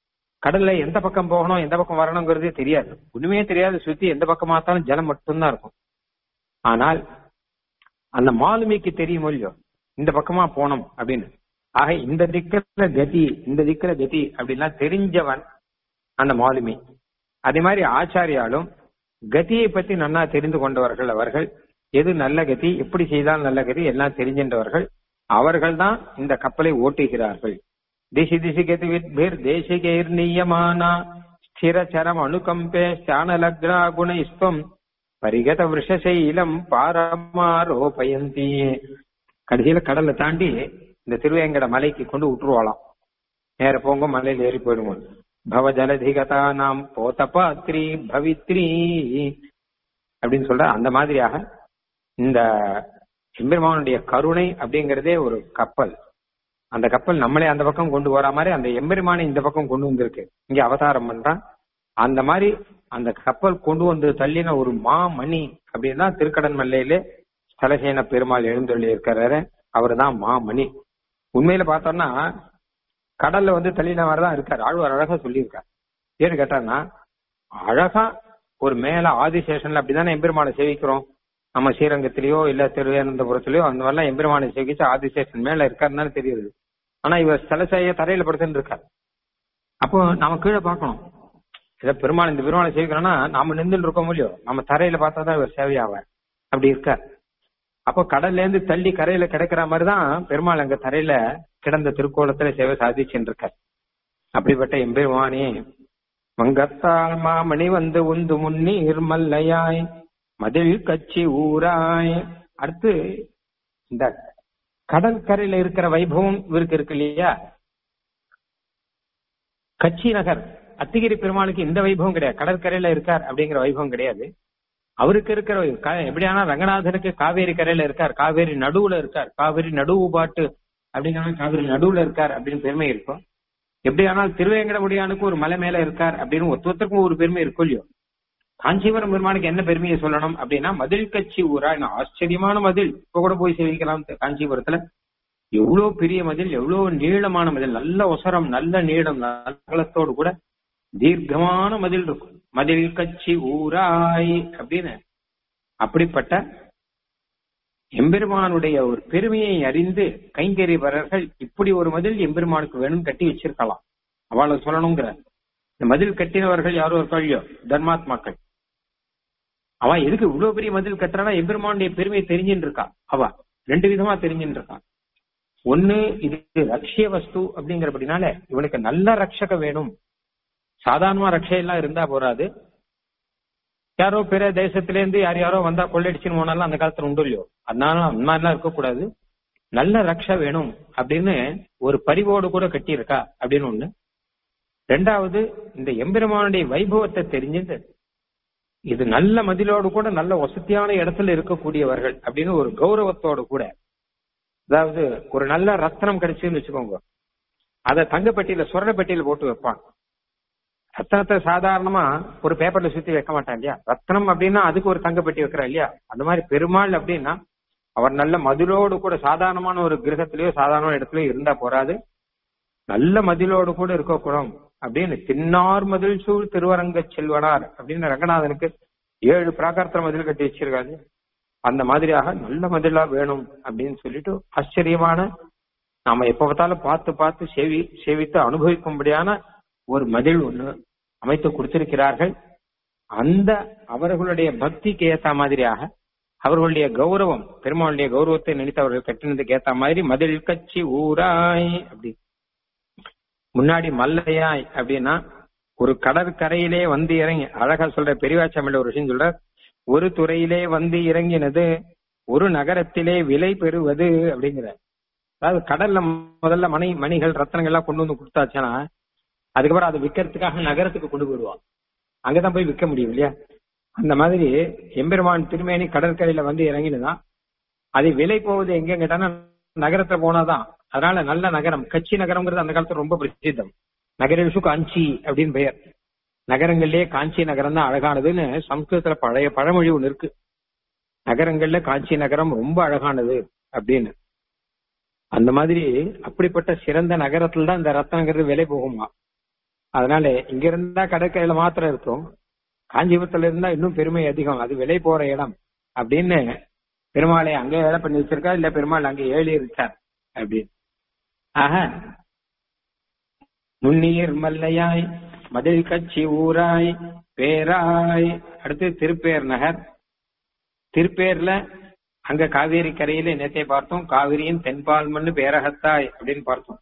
கடல்ல எந்த பக்கம் போகணும் எந்த பக்கம் வரணுங்கிறதே தெரியாது ஒண்ணுமே தெரியாது சுத்தி எந்த பக்கம் பார்த்தாலும் ஜலம் மட்டும்தான் இருக்கும் ஆனால் அந்த மாலுமிக்கு தெரியும் இல்லையோ இந்த பக்கமா போனோம் அப்படின்னு ஆக இந்த திக்கிற கதி இந்த திக்கிற கதி அப்படின்லாம் தெரிஞ்சவன் அந்த மாலுமி அதே மாதிரி ஆச்சாரியாலும் கதியை பத்தி நன்னா தெரிந்து கொண்டவர்கள் அவர்கள் எது நல்ல கதி எப்படி செய்தால் நல்ல கதி எல்லாம் தெரிஞ்சின்றவர்கள் அவர்கள் தான் இந்த கப்பலை ஓட்டுகிறார்கள் திசி திசி கதி வித்பிர் தேசிகைர் நியமானா ஸ்திரச்சரம் அணுகம்பே ஸ்தானலக்னா குணஸ்வம் பரிகத விஷசைலம் பாரமாரோபயந்தி கடைசியில கடலை தாண்டி இந்த திருவேங்கட மலைக்கு கொண்டு விட்டுருவாளாம் நேர போங்க மலையில ஏறி போயிடுவோம் பவ ஜலதிகதா நாம் போதபாத்ரி பவித்ரி அப்படின்னு சொல்ற அந்த மாதிரியாக இந்த எம்பெருமானுடைய கருணை அப்படிங்கறதே ஒரு கப்பல் அந்த கப்பல் நம்மளே அந்த பக்கம் கொண்டு வர மாதிரி அந்த எம்பெருமானை இந்த பக்கம் கொண்டு வந்திருக்கு இங்க அவதாரம் பண்றான் அந்த மாதிரி அந்த கப்பல் கொண்டு வந்து தள்ளின ஒரு மாமணி அப்படின்னா திருக்கடன் மல்லையிலே ஸ்தலசேன பெருமாள் எழுந்தொள்ளி இருக்கிறாரு அவர் தான் மாமணி உண்மையில பார்த்தோம்னா கடல்ல வந்து தள்ளினவர் தான் இருக்காரு ஆழ்வார் அழகா சொல்லியிருக்கார் ஏன்னு கேட்டான்னா அழகா ஒரு மேல ஆதிசேஷன்ல அப்படிதானே எம்பெருமானை சேவிக்கிறோம் நம்ம ஸ்ரீரங்கத்திலயோ இல்ல திருவேனந்தபுரத்திலயோ அந்த மாதிரிலாம் எம்பெருமானை சேவிச்சு ஆதிசேஷன் மேல இருக்காருன்னு தெரியுது ஆனா இவர் சிலசைய தரையில படுத்துட்டு இருக்கார் அப்போ நாம கீழே பார்க்கணும் இதை பெருமாள் இந்த பெருமாளை சேவிக்கிறோம்னா நாம நின்றுட்டு இருக்கோம் இல்லையோ நம்ம தரையில பார்த்தா தான் இவர் சேவையாவார் அப்படி இருக்கார் அப்போ கடல்ல இருந்து தள்ளி கரையில கிடக்கிற மாதிரிதான் பெருமாள் அங்க தரையில கிடந்த திருக்கோலத்துல சேவை சாதிச்சுட்டு இருக்கார் அப்படிப்பட்ட எம்பெருமானே மங்கத்தால் மாமணி வந்து உந்து முன்னீர் மல்லையாய் மதில் கச்சி ஊராய் அடுத்து இந்த கடற்கரையில இருக்கிற வைபவம் இவருக்கு இருக்கு இல்லையா கச்சி நகர் அத்திகிரி பெருமாளுக்கு இந்த வைபவம் கிடையாது கடற்கரையில இருக்கார் அப்படிங்கிற வைபவம் கிடையாது அவருக்கு இருக்கிற க- எப்படியானா ரங்கநாதனுக்கு காவேரி கரையில இருக்கார் காவேரி நடுவுல இருக்கார் காவேரி நடுவு பாட்டு அப்படிங்கிற காவேரி நடுவுல இருக்கார் அப்படின்னு பெருமை இருக்கும் எப்படியானால் திருவேங்கடமுடியானுக்கு ஒரு மலை மேல இருக்கார் அப்படின்னு ஒருத்தருக்கும் ஒரு பெருமை இருக்கும் இல்லையோ காஞ்சிபுரம் பெருமானுக்கு என்ன பெருமையை சொல்லணும் அப்படின்னா மதில் கட்சி ஊரா என்ன ஆச்சரியமான மதில் இப்ப கூட போய் சேவிக்கலாம் காஞ்சிபுரத்துல எவ்வளவு பெரிய மதில் எவ்வளவு நீளமான மதில் நல்ல ஒசரம் நல்ல நீளம் நல்ல அகலத்தோடு கூட தீர்க்கமான மதில் இருக்கும் மதில் கட்சி ஊராய் அப்படின்னு அப்படிப்பட்ட எம்பெருமானுடைய ஒரு பெருமையை அறிந்து கைங்கரிவரர்கள் இப்படி ஒரு மதில் எம்பெருமானுக்கு வேணும் கட்டி வச்சிருக்கலாம் அவளை சொல்லணுங்கிற இந்த மதில் கட்டினவர்கள் யாரோ இருக்கோ இல்லையோ தர்மாத்மாக்கள் அவன் எதுக்கு இவ்வளவு பெரிய மதில் கட்டுறானா எம்பெருமானுடைய பெருமையை தெரிஞ்சுட்டு இருக்கா அவ ரெண்டு விதமா தெரிஞ்சுட்டு இருக்கான் ஒண்ணு இது ரக்ஷிய வஸ்து அப்படிங்கிறபடினால இவனுக்கு நல்ல ரட்சக வேணும் சாதாரணமா ரட்சையெல்லாம் இருந்தா போறாது யாரோ பிற தேசத்துல இருந்து யார் யாரோ வந்தா கொள்ளடிச்சுன்னு போனாலும் அந்த காலத்துல உண்டு இல்லையோ அதனால அந்த மாதிரிலாம் இருக்கக்கூடாது நல்ல ரக்ஷ வேணும் அப்படின்னு ஒரு பரிவோடு கூட கட்டியிருக்கா அப்படின்னு ஒண்ணு ரெண்டாவது இந்த எம்பெருமானுடைய வைபவத்தை தெரிஞ்சது இது நல்ல மதிலோடு கூட நல்ல வசதியான இடத்துல இருக்கக்கூடியவர்கள் அப்படின்னு ஒரு கௌரவத்தோடு கூட அதாவது ஒரு நல்ல ரத்னம் கிடைச்சுன்னு வச்சுக்கோங்க அதை தங்கப்பெட்டியில சுரண பெட்டியில போட்டு வைப்பாங்க ரத்னத்தை சாதாரணமா ஒரு பேப்பர்ல சுத்தி வைக்க மாட்டான் இல்லையா ரத்னம் அப்படின்னா அதுக்கு ஒரு தங்கப்பெட்டி வைக்கிறா இல்லையா அந்த மாதிரி பெருமாள் அப்படின்னா அவர் நல்ல மதிலோடு கூட சாதாரணமான ஒரு கிரகத்திலயோ சாதாரண இடத்துலயோ இருந்தா போறாது நல்ல மதிலோடு கூட இருக்கக்கூடும் அப்படின்னு தின்னார் மதில் சூழ் திருவரங்க செல்வனார் அப்படின்னு ரங்கநாதனுக்கு ஏழு பிராகாரத்துல மதில் கட்டி வச்சிருக்காரு அந்த மாதிரியாக நல்ல மதிலா வேணும் அப்படின்னு சொல்லிட்டு ஆச்சரியமான நாம எப்ப பார்த்தாலும் பார்த்து பார்த்து சேவி சேவித்து அனுபவிக்கும்படியான ஒரு மதில் ஒண்ணு அமைத்து கொடுத்திருக்கிறார்கள் அந்த அவர்களுடைய பக்திக்கு ஏத்த மாதிரியாக அவர்களுடைய கௌரவம் பெருமாளுடைய கௌரவத்தை நினைத்து அவர்கள் கட்டினதுக்கு ஏத்த மாதிரி மதில் கட்சி ஊராய் அப்படி முன்னாடி மல்லையாய் அப்படின்னா ஒரு கடற்கரையிலே வந்து இறங்கி அழகா சொல்ற பெரியவாச்சமில்ல ஒரு விஷயம் சொல்ற ஒரு துறையிலே வந்து இறங்கினது ஒரு நகரத்திலே விலை பெறுவது அப்படிங்கிற அதாவது கடல்ல முதல்ல மணி மணிகள் ரத்தனங்கள் எல்லாம் கொண்டு வந்து கொடுத்தாச்சுன்னா அதுக்கப்புறம் அதை விற்கிறதுக்காக நகரத்துக்கு கொண்டு போயிடுவான் அங்கதான் போய் விற்க முடியும் இல்லையா அந்த மாதிரி எம்பெருமான் திருமேனி கடற்கரையில வந்து இறங்கினதான் அது விலை போவது எங்க கேட்டானா நகரத்துல போனாதான் அதனால நல்ல நகரம் கட்சி நகரம்ங்கிறது அந்த காலத்துல ரொம்ப பிரசித்தம் நகரேஷு காஞ்சி அப்படின்னு பெயர் நகரங்கள்லயே காஞ்சி நகரம் தான் அழகானதுன்னு சம்ஸ்கிருதத்துல பழைய பழமொழி ஒண்ணு இருக்கு நகரங்கள்ல காஞ்சி நகரம் ரொம்ப அழகானது அப்படின்னு அந்த மாதிரி அப்படிப்பட்ட சிறந்த நகரத்துல தான் இந்த ரத்னங்கிறது விலை போகுமா அதனால இங்க இருந்தா கடற்கரையில மாத்திரம் இருக்கும் காஞ்சிபுரத்துல இருந்தா இன்னும் பெருமை அதிகம் அது விலை போற இடம் அப்படின்னு பெருமாளை அங்க ஏழை பண்ணி வச்சிருக்கா இல்ல பெருமாள் அங்க ஏழி இருக்கார் அப்படின்னு ஆக முன்னீர் மல்லையாய் மதில் கட்சி ஊராய் பேராய் அடுத்து திருப்பேர் நகர் திருப்பேர்ல அங்க காவேரி கரையில நேத்தே பார்த்தோம் காவிரியின் தென்பால் மண்ணு பேரகத்தாய் அப்படின்னு பார்த்தோம்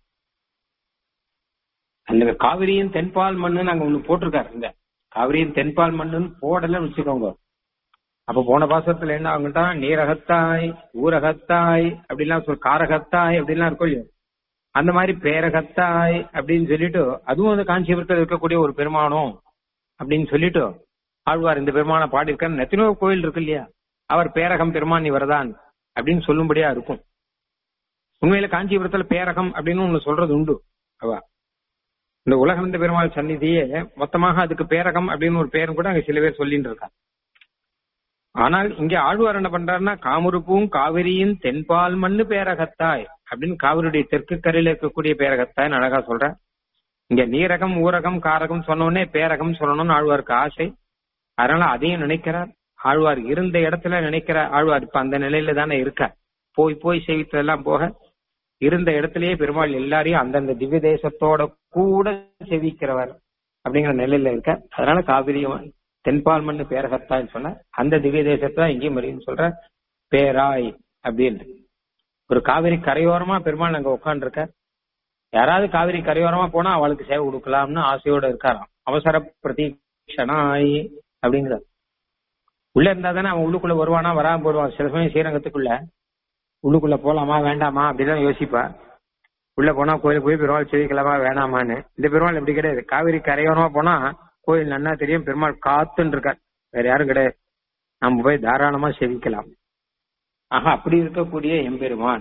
அந்த காவிரியின் தென்பால் மண்ணுன்னு அங்க ஒண்ணு போட்டிருக்காரு இங்க காவிரியின் தென்பால் மண்ணுன்னு போடலன்னு வச்சுக்கோங்க அப்ப போன பாசத்துல என்ன ஆகும்ட்டா நீரகத்தாய் ஊரகத்தாய் அப்படிலாம் சொல் காரகத்தாய் அப்படிலாம் இருக்கும் இல்லையோ அந்த மாதிரி பேரகத்தாய் அப்படின்னு சொல்லிட்டு அதுவும் வந்து காஞ்சிபுரத்தில் இருக்கக்கூடிய ஒரு பெருமானம் அப்படின்னு சொல்லிட்டு ஆழ்வார் இந்த பெருமானை பாடியிருக்காரு நெத்தினோ கோயில் இருக்கு இல்லையா அவர் பேரகம் பெருமான் இவர்தான் அப்படின்னு சொல்லும்படியா இருக்கும் உண்மையில காஞ்சிபுரத்துல பேரகம் அப்படின்னு ஒண்ணு சொல்றது உண்டு அவ இந்த உலகந்த பெருமாள் சந்நிதியே மொத்தமாக அதுக்கு பேரகம் அப்படின்னு ஒரு பேரும் கூட அங்க சில பேர் சொல்லிட்டு இருக்கா ஆனால் இங்க ஆழ்வார் என்ன பண்றாருன்னா காமுருப்பும் காவிரியின் தென்பால் மண்ணு பேரகத்தாய் அப்படின்னு காவிரியுடைய தெற்கு கரையில இருக்கக்கூடிய பேரகத்தாய் அழகா சொல்ற இங்க நீரகம் ஊரகம் காரகம் சொன்ன உடனே பேரகம் சொல்லணும்னு ஆழ்வாருக்கு ஆசை அதனால அதையும் நினைக்கிறார் ஆழ்வார் இருந்த இடத்துல நினைக்கிற ஆழ்வார் இப்ப அந்த நிலையில தானே இருக்க போய் போய் சேவித்ததெல்லாம் போக இருந்த இடத்திலேயே பெருமாள் எல்லாரையும் அந்தந்த திவ்ய தேசத்தோட கூட செவிக்கிறவர் அப்படிங்கிற நிலையில இருக்க அதனால காவிரி தென்பால்மண்ணு பேரகத்தான்னு சொன்ன அந்த திவ்ய தேசத்தை தான் இங்கேயும் மறியும் சொல்ற பேராய் அப்படின்னு ஒரு காவிரி கரையோரமா பெருமாள் அங்க உட்காந்துருக்க யாராவது காவிரி கரையோரமா போனா அவளுக்கு சேவை கொடுக்கலாம்னு ஆசையோட இருக்காராம் அவசர பிரதீட்சனாய் அப்படிங்கிறார் உள்ள இருந்தா தானே அவன் உள்ளுக்குள்ள வருவானா வராம போடுவான் சில சமயம் ஸ்ரீரங்கத்துக்குள்ள உள்ளுக்குள்ள போலாமா வேண்டாமா அப்படிதான் யோசிப்பா உள்ள போனா கோயிலுக்கு போய் பெருமாள் செவிக்கலாமா வேணாமான்னு இந்த பெருமாள் எப்படி கிடையாது காவிரி கரையோரமா போனா கோயில் நன்னா தெரியும் பெருமாள் காத்துன்னு இருக்கார் வேற யாரும் கிடையாது நம்ம போய் தாராளமா செவிக்கலாம் ஆக அப்படி இருக்கக்கூடிய எம்பெருமான்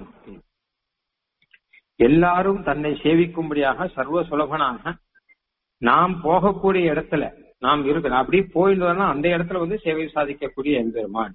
எல்லாரும் தன்னை சேவிக்கும்படியாக சர்வ சுலபனாக நாம் போகக்கூடிய இடத்துல நாம் இருக்கணும் அப்படி போயிட்டு வரணும் அந்த இடத்துல வந்து சேவை சாதிக்கக்கூடிய எம்பெருமான்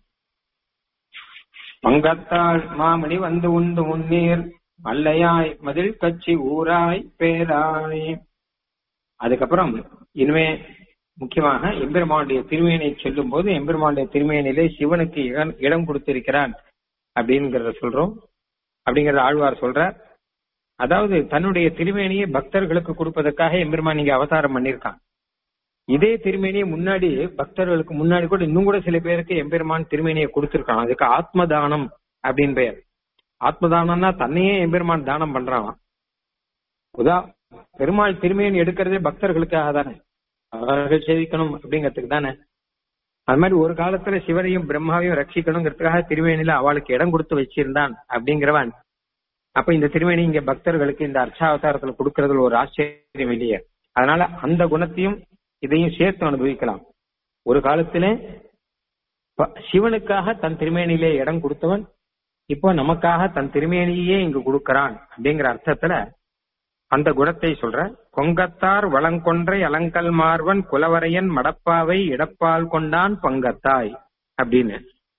பங்கத்தாள் மாமணி வந்து உண்டு முன்னீர் மல்லையாய் மதில் கட்சி ஊராய் பேராய் அதுக்கப்புறம் இனிமே முக்கியமாக எம்பெருமானுடைய திருமேனியை சொல்லும் போது எம்பெருமானுடைய திருமேனிலே சிவனுக்கு இடம் இடம் கொடுத்திருக்கிறான் அப்படிங்கிறத சொல்றோம் அப்படிங்கறத ஆழ்வார் சொல்றார் அதாவது தன்னுடைய திருமேனியை பக்தர்களுக்கு கொடுப்பதற்காக எம்பெருமான் இங்க அவதாரம் பண்ணியிருக்கான் இதே திருமேனியை முன்னாடி பக்தர்களுக்கு முன்னாடி கூட இன்னும் கூட சில பேருக்கு எம்பெருமான் திருமேனியை கொடுத்திருக்கான் அதுக்கு ஆத்மதானம் அப்படின்னு பெயர் ஆத்மதானம்னா தன்னையே எம்பெருமான் தானம் பண்றான் உதா பெருமாள் திருமேனி எடுக்கிறதே பக்தர்களுக்காக தானே அவர்கள் சேவிக்கணும் அப்படிங்கிறதுக்கு தானே அது மாதிரி ஒரு காலத்துல சிவனையும் பிரம்மாவையும் ரட்சிக்கணுங்கிறதுக்காக திருவேணியில அவளுக்கு இடம் கொடுத்து வச்சிருந்தான் அப்படிங்கிறவன் அப்ப இந்த திருவேணி இங்க பக்தர்களுக்கு இந்த அர்ச்சாவதாரத்துல கொடுக்கறதுல ஒரு ஆச்சரியம் இல்லையே அதனால அந்த குணத்தையும் இதையும் சேர்த்து அனுபவிக்கலாம் ஒரு காலத்திலே சிவனுக்காக தன் திருமேனியிலே இடம் கொடுத்தவன் இப்போ நமக்காக தன் திருமேனியே இங்கு கொடுக்கறான் அப்படிங்கிற அர்த்தத்துல அந்த குணத்தை சொல்ற கொங்கத்தார் வளங்கொன்றை அலங்கல் மார்வன் குலவரையன் மடப்பாவை இடப்பால் கொண்டான் பங்கத்தாய் அப்படின்னு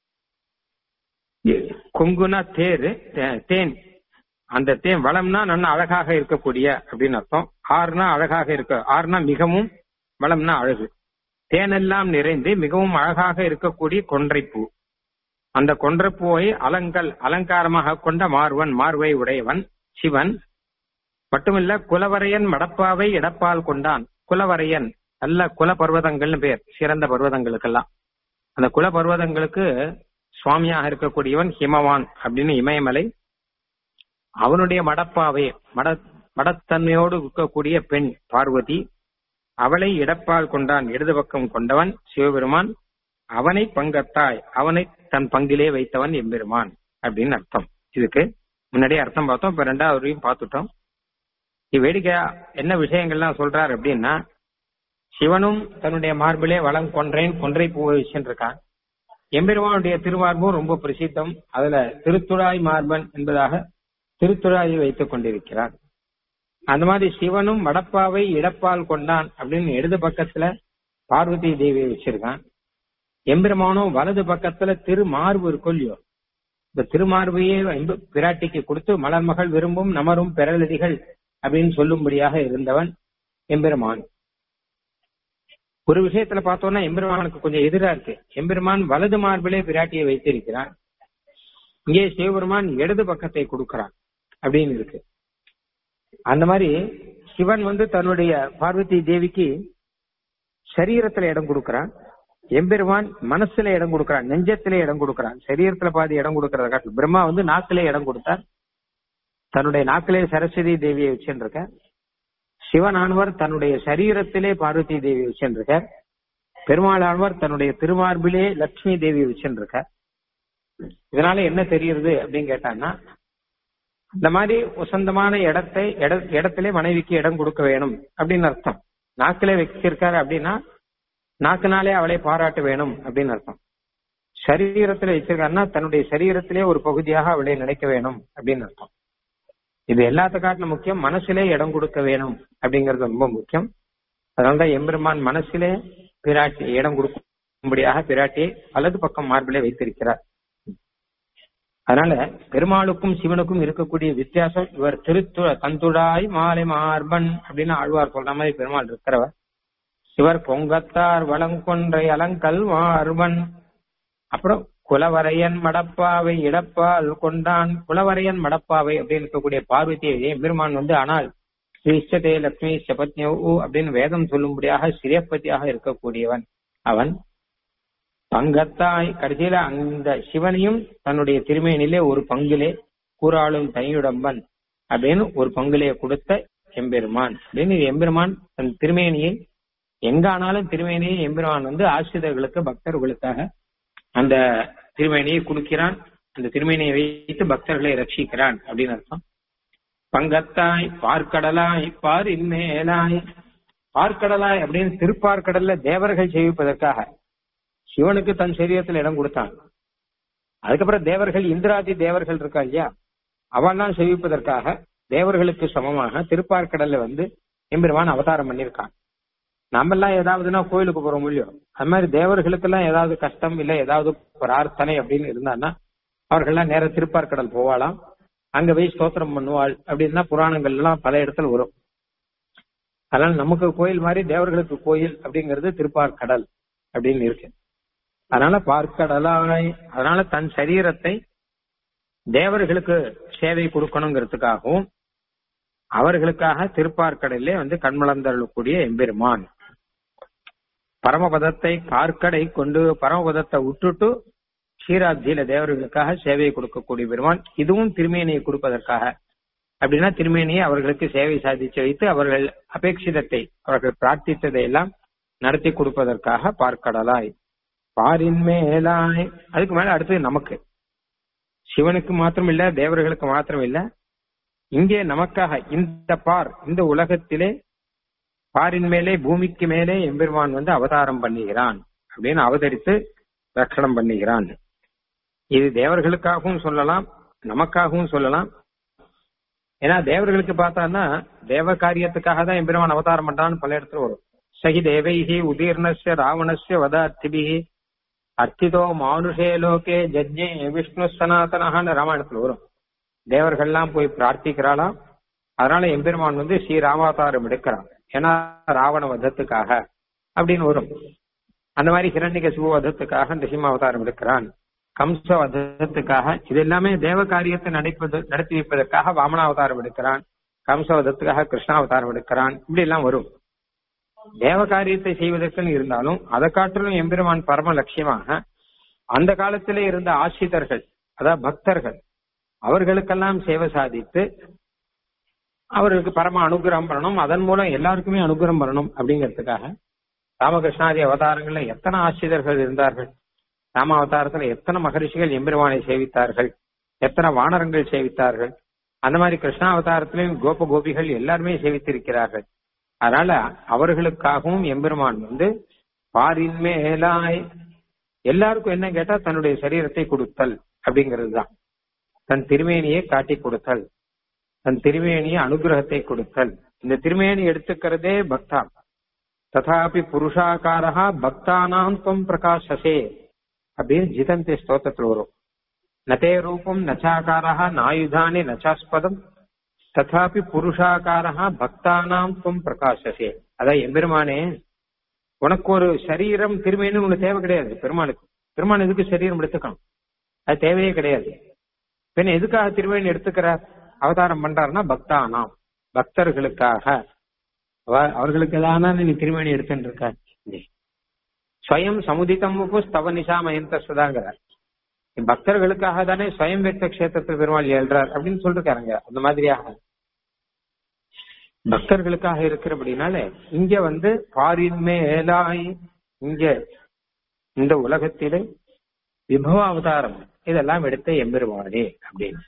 கொங்குனா தேரு தேன் அந்த தேன் வளம்னா நல்ல அழகாக இருக்கக்கூடிய அப்படின்னு அர்த்தம் ஆறுனா அழகாக இருக்க ஆறுனா மிகவும் வளம்னா அழகு தேனெல்லாம் நிறைந்து மிகவும் அழகாக இருக்கக்கூடிய கொன்றைப்பூ அந்த கொன்றைப்பூவை அலங்கல் அலங்காரமாக கொண்ட மார்வன் மார்வை உடையவன் சிவன் மட்டுமில்ல குலவரையன் மடப்பாவை இடப்பால் கொண்டான் குலவரையன் நல்ல குல பர்வதங்கள்னு பேர் சிறந்த பர்வதங்களுக்கெல்லாம் அந்த குல பர்வதங்களுக்கு சுவாமியாக இருக்கக்கூடியவன் ஹிமவான் அப்படின்னு இமயமலை அவனுடைய மடப்பாவை மட மடத்தன்மையோடு இருக்கக்கூடிய பெண் பார்வதி அவளை இடப்பால் கொண்டான் இடது பக்கம் கொண்டவன் சிவபெருமான் அவனை பங்கத்தாய் அவனை தன் பங்கிலே வைத்தவன் எம்பெருமான் அப்படின்னு அர்த்தம் இதுக்கு முன்னாடியே அர்த்தம் பார்த்தோம் இப்ப ரெண்டாவதையும் பார்த்துட்டோம் வேடிக்கையா என்ன விஷயங்கள்லாம் சொல்றார் அப்படின்னா சிவனும் தன்னுடைய மார்பிலே வளம் கொன்றேன் கொன்றை பூவை வச்சுருக்கான் எம்பெருமானுடைய திருமார்பும் ரொம்ப பிரசித்தம் அதுல திருத்துழாய் மார்பன் என்பதாக திருத்துழாயை வைத்துக் கொண்டிருக்கிறார் அந்த மாதிரி சிவனும் வடப்பாவை இடப்பால் கொண்டான் அப்படின்னு இடது பக்கத்துல பார்வதி தேவியை வச்சிருக்கான் எம்பெருமானும் வலது பக்கத்துல திருமார்பு இருக்கும் இல்லையோ இந்த திருமார்பையே பிராட்டிக்கு கொடுத்து மலர்மகள் விரும்பும் நமரும் பெறலதிகள் அப்படின்னு சொல்லும்படியாக இருந்தவன் எம்பெருமான் ஒரு விஷயத்துல பார்த்தோம்னா எம்பெருமானுக்கு கொஞ்சம் எதிரா இருக்கு எம்பெருமான் வலது மார்பிலே பிராட்டியை வைத்திருக்கிறான் இங்கே சிவபெருமான் இடது பக்கத்தை கொடுக்கிறான் அப்படின்னு இருக்கு அந்த மாதிரி சிவன் வந்து தன்னுடைய பார்வதி தேவிக்கு சரீரத்துல இடம் கொடுக்கறான் எம்பெருமான் மனசுல இடம் கொடுக்கறான் நெஞ்சத்திலே இடம் கொடுக்கறான் சரீரத்துல பாதி இடம் கொடுக்கறத காட்டில் பிரம்மா வந்து நாக்கிலே இடம் கொடுத்தார் தன்னுடைய நாக்கிலே சரஸ்வதி தேவியை வச்சுருக்க சிவனானவர் தன்னுடைய சரீரத்திலே பார்வதி தேவி வச்சுருக்கார் பெருமாளானவர் தன்னுடைய திருமார்பிலே லட்சுமி தேவி வச்சுருக்கார் இதனால என்ன தெரியுது அப்படின்னு கேட்டான்னா இந்த மாதிரி உசந்தமான இடத்தை இடத்திலே மனைவிக்கு இடம் கொடுக்க வேணும் அப்படின்னு அர்த்தம் நாக்கிலே வச்சிருக்காரு அப்படின்னா நாக்குனாலே அவளை பாராட்ட வேணும் அப்படின்னு அர்த்தம் சரீரத்துல வச்சிருக்காருன்னா தன்னுடைய சரீரத்திலே ஒரு பகுதியாக அவளை நினைக்க வேணும் அப்படின்னு அர்த்தம் இது எல்லாத்த காட்டிலும் முக்கியம் மனசிலே இடம் கொடுக்க வேணும் அப்படிங்கிறது ரொம்ப முக்கியம் அதனாலதான் எம்பெருமான் மனசிலே பிராட்டி இடம் கொடுக்கும்படியாக பிராட்டியை வலது பக்கம் மார்பிலே வைத்திருக்கிறார் அதனால பெருமாளுக்கும் சிவனுக்கும் இருக்கக்கூடிய வித்தியாசம் இவர் திருத்து தந்துடாய் மாலை மார்பன் அப்படின்னு ஆழ்வார் சொல்ற மாதிரி பெருமாள் இருக்கிறவர் இவர் பொங்கத்தார் வளங்கொன்றை அலங்கல் மார்பன் அப்புறம் குலவரையன் மடப்பாவை இடப்பால் கொண்டான் குலவரையன் மடப்பாவை அப்படின்னு இருக்கக்கூடிய பார்வதியை பெருமான் வந்து ஆனால் ஸ்ரீஷ்டதே லக்ஷ்மி சபத்யவு அப்படின்னு வேதம் சொல்லும்படியாக சிரியப்பதியாக இருக்கக்கூடியவன் அவன் பங்கத்தாய் கடைசியில அந்த சிவனையும் தன்னுடைய திருமேனிலே ஒரு பங்கிலே கூறாளும் தனியுடம்பன் அப்படின்னு ஒரு பங்கிலே கொடுத்த எம்பெருமான் அப்படின்னு இது எம்பெருமான் தன் திருமேனியை எங்க ஆனாலும் திருமேனியை எம்பெருமான் வந்து ஆசிரியர்களுக்கு பக்தர்களுக்காக அந்த திருமேனியை கொடுக்கிறான் அந்த திருமேனியை வைத்து பக்தர்களை ரட்சிக்கிறான் அப்படின்னு அர்த்தம் பங்கத்தாய் பார்க்கடலாய் பார் இன்மேலாய் பார்க்கடலாய் அப்படின்னு திருப்பார்க்கடல்ல தேவர்கள் சேவிப்பதற்காக சிவனுக்கு தன் சரீரத்தில் இடம் கொடுத்தான் அதுக்கப்புறம் தேவர்கள் இந்திராதி தேவர்கள் இருக்கா இல்லையா அவெல்லாம் சேவிப்பதற்காக தேவர்களுக்கு சமமாக திருப்பார்க்கடல்ல வந்து எம்பெருமான் அவதாரம் பண்ணியிருக்கான் நாமெல்லாம் ஏதாவதுன்னா கோயிலுக்கு போறோம் இல்லையோ அது மாதிரி தேவர்களுக்கெல்லாம் ஏதாவது கஷ்டம் இல்ல ஏதாவது பிரார்த்தனை அப்படின்னு இருந்தான்னா அவர்கள்லாம் நேர திருப்பார்க்கடல் போவாளாம் அங்க போய் ஸ்தோத்திரம் பண்ணுவாள் அப்படின்னா புராணங்கள் எல்லாம் பல இடத்துல வரும் அதனால நமக்கு கோயில் மாதிரி தேவர்களுக்கு கோயில் அப்படிங்கிறது திருப்பார்க்கடல் அப்படின்னு இருக்கு அதனால பார்க்கடலாய் அதனால தன் சரீரத்தை தேவர்களுக்கு சேவை கொடுக்கணுங்கிறதுக்காகவும் அவர்களுக்காக திருப்பார்க்கடலே வந்து கண்மலர்ந்தருளக்கூடிய எம்பெருமான் பரமபதத்தை பார்க்கடை கொண்டு பரமபதத்தை விட்டுட்டு ஷீராப்தியில தேவர்களுக்காக சேவையை கொடுக்கக்கூடிய பெருமான் இதுவும் திருமேனியை கொடுப்பதற்காக அப்படின்னா திருமேனியை அவர்களுக்கு சேவை சாதிச்சு வைத்து அவர்கள் அபேட்சிதத்தை அவர்கள் பிரார்த்தித்ததை எல்லாம் நடத்தி கொடுப்பதற்காக பார்க்கடலாய் பாரின் மேலாய் அதுக்கு மேல அடுத்தது நமக்கு சிவனுக்கு மாத்திரம் இல்ல தேவர்களுக்கு மாத்திரம் இல்ல இங்கே நமக்காக இந்த பார் இந்த உலகத்திலே பாரின் மேலே பூமிக்கு மேலே எம்பெருமான் வந்து அவதாரம் பண்ணுகிறான் அப்படின்னு அவதரித்து ரட்சணம் பண்ணுகிறான் இது தேவர்களுக்காகவும் சொல்லலாம் நமக்காகவும் சொல்லலாம் ஏன்னா தேவர்களுக்கு பார்த்தான்னா தேவ காரியத்துக்காக தான் எம்பெருமான் அவதாரம் பண்றான்னு பல இடத்துல வரும் சகி தேவைஹி உதீர்ணஸ்ய ராவணஸ்ய வதார்த்திபிஹி அர்த்திதோ மானுஷே லோகே ஜஜ்ஞே விஷ்ணு சனாதனஹான்னு ராமாயணத்துல வரும் தேவர்கள்லாம் போய் பிரார்த்திக்கிறாளாம் அதனால எம்பெருமான் வந்து ஸ்ரீ ராமாவதாரம் எடுக்கிறான் ஏன்னா ராவண வதத்துக்காக அப்படின்னு வரும் அந்த மாதிரி ஹிரண்யக சிவ வதத்துக்காக இந்த சிம்மாவதாரம் எடுக்கிறான் கம்ச வதத்துக்காக இது எல்லாமே தேவ காரியத்தை நடிப்பது நடத்தி வைப்பதற்காக வாமனாவதாரம் எடுக்கிறான் கம்ச வதத்துக்காக கிருஷ்ணாவதாரம் எடுக்கிறான் இப்படி எல்லாம் வரும் தேவ காரியத்தை செய்வதற்குன்னு இருந்தாலும் அதை காட்டிலும் எம்பெருமான் பரம லட்சியமாக அந்த காலத்திலே இருந்த ஆசிரியர்கள் அதாவது பக்தர்கள் அவர்களுக்கெல்லாம் சேவை சாதித்து அவர்களுக்கு பரம அனுகிரகம் பண்ணணும் அதன் மூலம் எல்லாருக்குமே அனுகிரகம் பண்ணணும் அப்படிங்கிறதுக்காக ராமகிருஷ்ணாதி அவதாரங்கள்ல எத்தனை ஆசிரியர்கள் இருந்தார்கள் ராம அவதாரத்துல எத்தனை மகரிஷிகள் எம்பெருமானை சேவித்தார்கள் எத்தனை வானரங்கள் சேவித்தார்கள் அந்த மாதிரி கிருஷ்ணா அவதாரத்திலையும் கோப கோபிகள் எல்லாருமே சேவித்திருக்கிறார்கள் அதனால அவர்களுக்காகவும் எம்பெருமான் வந்து பாரின் மேலாய் எல்லாருக்கும் என்ன கேட்டா தன்னுடைய சரீரத்தை கொடுத்தல் அப்படிங்கிறது தான் தன் திருமேனியை காட்டி கொடுத்தல் தன் திருமேனிய அனுகிரகத்தை கொடுத்தல் இந்த திருமேனி எடுத்துக்கிறதே பக்தா ததாபி புருஷாக்காரா பக்தானாம் துவம் பிரகாசசே அப்படின்னு ஜிதந்தி ஸ்தோத்திரத்தில் வரும் நதே ரூபம் நச்சாக்காரா நாயுதானி நச்சாஸ்பதம் ததாபி புருஷாக்காரா பக்தானாம் துவம் பிரகாசசே அதான் எம்பெருமானே உனக்கு ஒரு சரீரம் திருமேனி உனக்கு தேவை கிடையாது பெருமானுக்கு பெருமான் எதுக்கு சரீரம் எடுத்துக்கணும் அது தேவையே கிடையாது பின்ன எதுக்காக திருமேனி எடுத்துக்கிறார் அவதாரம் பண்றாருன்னா பக்தானாம் பக்தர்களுக்காக அவர்களுக்கு தானே நீ திருமேனி எடுத்துட்டு இருக்க ஸ்வயம் சமுதிதம் ஸ்தவ நிஷாமயந்த சுதாங்கிறார் பக்தர்களுக்காக தானே ஸ்வயம் வெக்த கஷேத்திரத்தில் பெருமாள் ஏழ்றார் அப்படின்னு சொல்லிருக்காருங்க அந்த மாதிரியாக பக்தர்களுக்காக இருக்கிறபடினால இங்க வந்து பாரின் மேலாய் இங்க இந்த உலகத்திலே விபவ அவதாரம் இதெல்லாம் எடுத்த எம்பெருமானே அப்படின்னு